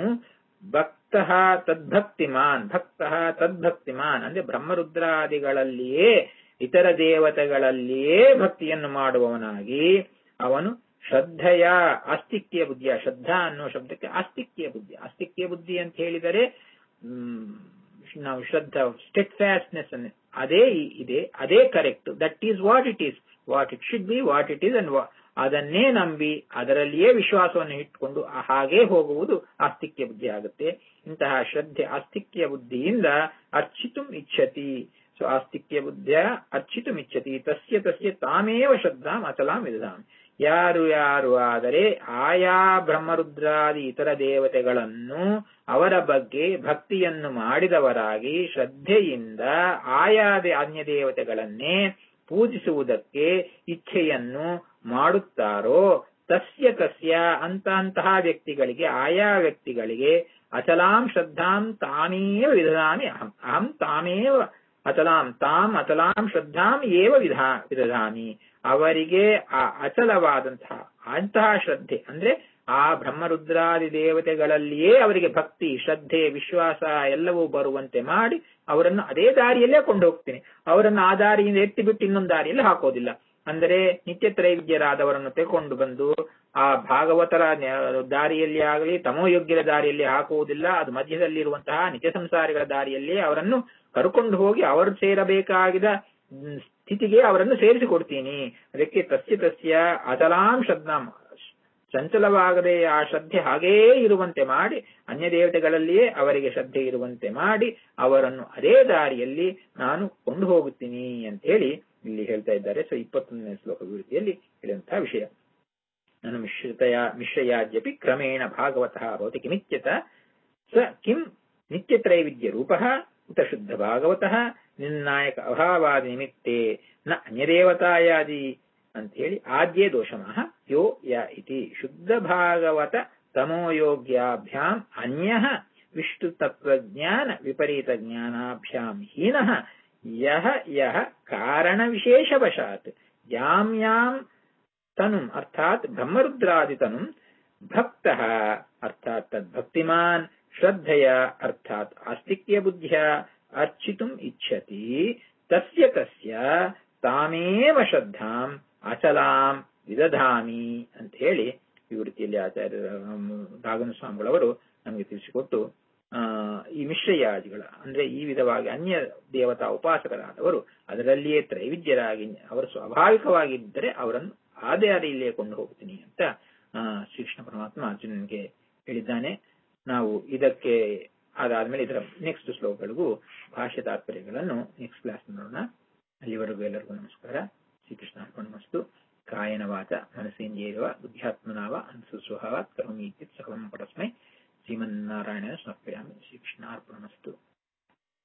ಭಕ್ತ ತದ್ಭಕ್ತಿಮಾನ್ ಭಕ್ತ ತದ್ಭಕ್ತಿಮಾನ್ ಅಂದ್ರೆ ಬ್ರಹ್ಮರುದ್ರಾದಿಗಳಲ್ಲಿಯೇ ಇತರ ದೇವತೆಗಳಲ್ಲಿಯೇ ಭಕ್ತಿಯನ್ನು ಮಾಡುವವನಾಗಿ ಅವನು ಶ್ರದ್ಧೆಯ ಆಸ್ತಿಕ್ಯ ಬುದ್ಧಿಯ ಶ್ರದ್ಧಾ ಅನ್ನೋ ಶಬ್ದಕ್ಕೆ ಆಸ್ತಿಕ್ಯ ಬುದ್ಧಿ ಆಸ್ತಿಕ್ಯ ಬುದ್ಧಿ ಅಂತ ಹೇಳಿದರೆ ನಾವು ಶ್ರದ್ಧಾ ಸ್ಟೆಟ್ ಫ್ಯಾಸ್ಟ್ನೆಸ್ ಅನ್ನು ಅದೇ ಇದೆ ಅದೇ correct that is what it is what it should be what it is and ಅದನ್ನೇ ನಂಬಿ ಅದರಲ್ಲಿಯೇ ವಿಶ್ವಾಸವನ್ನು ಇಟ್ಟುಕೊಂಡು ಹಾಗೇ ಹೋಗುವುದು ಆಸ್ತಿಕ್ಯ ಬುದ್ಧಿ ಆಗುತ್ತೆ ಇಂತಹ ಶ್ರದ್ಧೆ ಆಸ್ತಿಕ್ಯ ಬುದ್ಧಿಯಿಂದ ಅರ್ಚಿತು ಇಚ್ಛತಿ ಸೊ ಆಸ್ತಿಕ್ಯ ಬುದ್ಧಿಯ ಅರ್ಚಿತು ಇಚ್ಛತಿ ತಸ್ಯ ತಸ್ಯ ತಾಮೇವ ಶ್ರದ್ಧಾಂ ಅಚಲಾಂ ವಿಧಾಂ ಯಾರು ಯಾರು ಆದರೆ ಆಯಾ ಬ್ರಹ್ಮರುದ್ರಾದಿ ಇತರ ದೇವತೆಗಳನ್ನು ಅವರ ಬಗ್ಗೆ ಭಕ್ತಿಯನ್ನು ಮಾಡಿದವರಾಗಿ ಶ್ರದ್ಧೆಯಿಂದ ಆಯಾ ಅನ್ಯ ದೇವತೆಗಳನ್ನೇ ಪೂಜಿಸುವುದಕ್ಕೆ ಇಚ್ಛೆಯನ್ನು ಮಾಡುತ್ತಾರೋ ತಸ್ಯ ತಸ್ಯ ಅಂತ ಅಂತಹ ವ್ಯಕ್ತಿಗಳಿಗೆ ಆಯಾ ವ್ಯಕ್ತಿಗಳಿಗೆ ಅಚಲಾಂ ಶ್ರದ್ಧಾಂ ತಾಮೇವ ವಿಧಾಮಿ ಅಹಂ ಅಹಂ ತಾಮೇವ ಅಚಲಾಂ ತಾಂ ಅಚಲಾಂ ಶ್ರದ್ಧಾಂ ಏವ ವಿಧಾ ವಿಧಾಮಿ ಅವರಿಗೆ ಆ ಅಚಲವಾದಂತಹ ಅಂತಹ ಶ್ರದ್ಧೆ ಅಂದ್ರೆ ಆ ಬ್ರಹ್ಮರುದ್ರಾದಿ ದೇವತೆಗಳಲ್ಲಿಯೇ ಅವರಿಗೆ ಭಕ್ತಿ ಶ್ರದ್ಧೆ ವಿಶ್ವಾಸ ಎಲ್ಲವೂ ಬರುವಂತೆ ಮಾಡಿ ಅವರನ್ನು ಅದೇ ದಾರಿಯಲ್ಲೇ ಕೊಂಡು ಹೋಗ್ತೀನಿ ಅವರನ್ನು ಆ ದಾರಿಯಿಂದ ಎತ್ತಿ ಬಿಟ್ಟು ಇನ್ನೊಂದು ದಾರಿಯಲ್ಲಿ ಹಾಕೋದಿಲ್ಲ ಅಂದರೆ ನಿತ್ಯ ತ್ರೈವಿದ್ಯರಾದವರನ್ನು ತೆಗೆಕೊಂಡು ಬಂದು ಆ ಭಾಗವತರ ದಾರಿಯಲ್ಲಿ ಆಗಲಿ ತಮೋಯೋಗ್ಯರ ದಾರಿಯಲ್ಲಿ ಹಾಕುವುದಿಲ್ಲ ಅದು ಮಧ್ಯದಲ್ಲಿರುವಂತಹ ನಿತ್ಯ ಸಂಸಾರಿಗಳ ದಾರಿಯಲ್ಲಿ ಅವರನ್ನು ಕರ್ಕೊಂಡು ಹೋಗಿ ಅವರು ಸೇರಬೇಕಾಗಿದ ಸ್ಥಿತಿಗೆ ಅವರನ್ನು ಸೇರಿಸಿಕೊಡ್ತೀನಿ ಅದಕ್ಕೆ ತಸ್ಯ ತಸ್ಯ ಅಚಲಾಂ ಶ್ರದ್ಧಾಂ ಚಂಚಲವಾಗದೆ ಆ ಶ್ರದ್ಧೆ ಹಾಗೇ ಇರುವಂತೆ ಮಾಡಿ ಅನ್ಯ ದೇವತೆಗಳಲ್ಲಿಯೇ ಅವರಿಗೆ ಶ್ರದ್ಧೆ ಇರುವಂತೆ ಮಾಡಿ ಅವರನ್ನು ಅದೇ ದಾರಿಯಲ್ಲಿ ನಾನು ಕೊಂಡು ಹೋಗುತ್ತೀನಿ ಅಂತ ಹೇಳಿ ಇಲ್ಲಿ ಹೇಳ್ತಾ ಇದ್ದಾರೆ ಸೊ ಇಪ್ಪತ್ತೊಂದನೇ ಶ್ಲೋಕ ವಿವೃತ್ತಿಯಲ್ಲಿ ಹೇಳುವಂತಹ ವಿಷಯ ನಾನು ಮಿಶ್ರಿತಯ ಮಿಶ್ರಯಾದ್ಯಪಿ ಕ್ರಮೇಣ ಭಾಗವತಃ ಭವತಿ ಕಿಮಿತ್ಯತ ಸ ಕಿಂ ನಿತ್ಯತ್ರೈವಿದ್ಯ ರೂಪಃ ಉತ ಶುದ್ಧ ಭಾಗವತಃ ನಿರ್ನಾಯಕ ಅಭಾವಾದಿ ನಿಮಿತ್ತೇ ನ ಅನ್ಯದೇವತಾಯಾದಿ ಅಂತ ಹೇಳಿ ಆದ್ಯೇ ದೋಷಮಃ ಯೋ ಯ ಇತಿ ಶುದ್ಧ ಭಾಗವತ ತಮೋಯೋಗ್ಯಾಭ್ಯಾಂ ಅನ್ಯ ವಿಷ್ಣು ತತ್ವಜ್ಞಾನ ವಿಪರೀತ ಜ್ಞಾನಾಭ್ಯಾಂ ಹೀನಃ ಯಹ ಯಹ ಕಾರಣ ವಿಶೇಷವಶಾತ್ ಯಾಂ ಯಾಂ ತನುಂ ಅರ್ಥಾತ್ ಬ್ರಹ್ಮರುದ್ರಾದಿ ತನುಂ ಭಕ್ತಃ ಅರ್ಥಾತ್ ತದ್ಭಕ್ತಿಮಾನ್ ಶ್ರದ್ಧೆಯ ಅರ್ಥಾತ್ ಆಸ್ತಿಕ್ಯ ಬುದ್ಧಿಯ ಅರ್ಚಿತುಂ ಇಚ್ಛತಿ ತಸ್ಯ ತಸ್ಯ ತಾಮೇವ ಶ್ರದ್ಧಾಂ ಅಚಲಾಂ ವಿದಧಾಮಿ ಅಂತ ಹೇಳಿ ವಿವೃತ್ತಿಯಲ್ಲಿ ಆಚಾರ್ಯ ದಾಗನ ಸ್ವಾಮಿಗಳವರು ನಮಗೆ ತಿಳಿಸಿಕೊಟ್ಟು ಆ ಈ ಮಿಶ್ರಯಾದಿಗಳ ಅಂದ್ರೆ ಈ ವಿಧವಾಗಿ ಅನ್ಯ ದೇವತಾ ಉಪಾಸಕರಾದವರು ಅದರಲ್ಲಿಯೇ ತ್ರೈವಿದ್ಯರಾಗಿ ಅವರು ಸ್ವಾಭಾವಿಕವಾಗಿದ್ದರೆ ಅವರನ್ನು ಆದೇ ಅರಿಯಲ್ಲೇ ಕೊಂಡು ಹೋಗ್ತೀನಿ ಅಂತ ಆ ಶ್ರೀಕೃಷ್ಣ ಪರಮಾತ್ಮ ಅರ್ಜುನನಿಗೆ ಹೇಳಿದ್ದಾನೆ ನಾವು ಇದಕ್ಕೆ ಅದಾದ್ಮೇಲೆ ಇದರ ನೆಕ್ಸ್ಟ್ ಶ್ಲೋಕಗಳಿಗೂ ಭಾಷ್ಯ ತಾತ್ಪರ್ಯಗಳನ್ನು ನೆಕ್ಸ್ಟ್ ಕ್ಲಾಸ್ ನೋಡೋಣ ಅಲ್ಲಿವರೆಗೂ ಎಲ್ಲರಿಗೂ ನಮಸ್ಕಾರ ಶ್ರೀಕೃಷ್ಣ ಅರ್ಪಣಮಸ್ತು ಕಾಯನ ವಾಚ ಮನಸ್ಸೇಂದ್ರಿಯವ ಬುದ್ಧ್ಯಾತ್ಮನಾವ ಅನುಸುಸ್ವಭಾವಾತ್ ಕರೋಮಿ ಇತ್ಯುತ್ ಸಕಲಂ ಪರಸ್ಮೈ ಶ್ರೀಮನ್ನಾರಾಯಣ ಸಮರ್ಪಯಾಮಿ ಶ್ರೀಕೃಷ್ಣ ಅರ್ಪಣಮಸ್ತು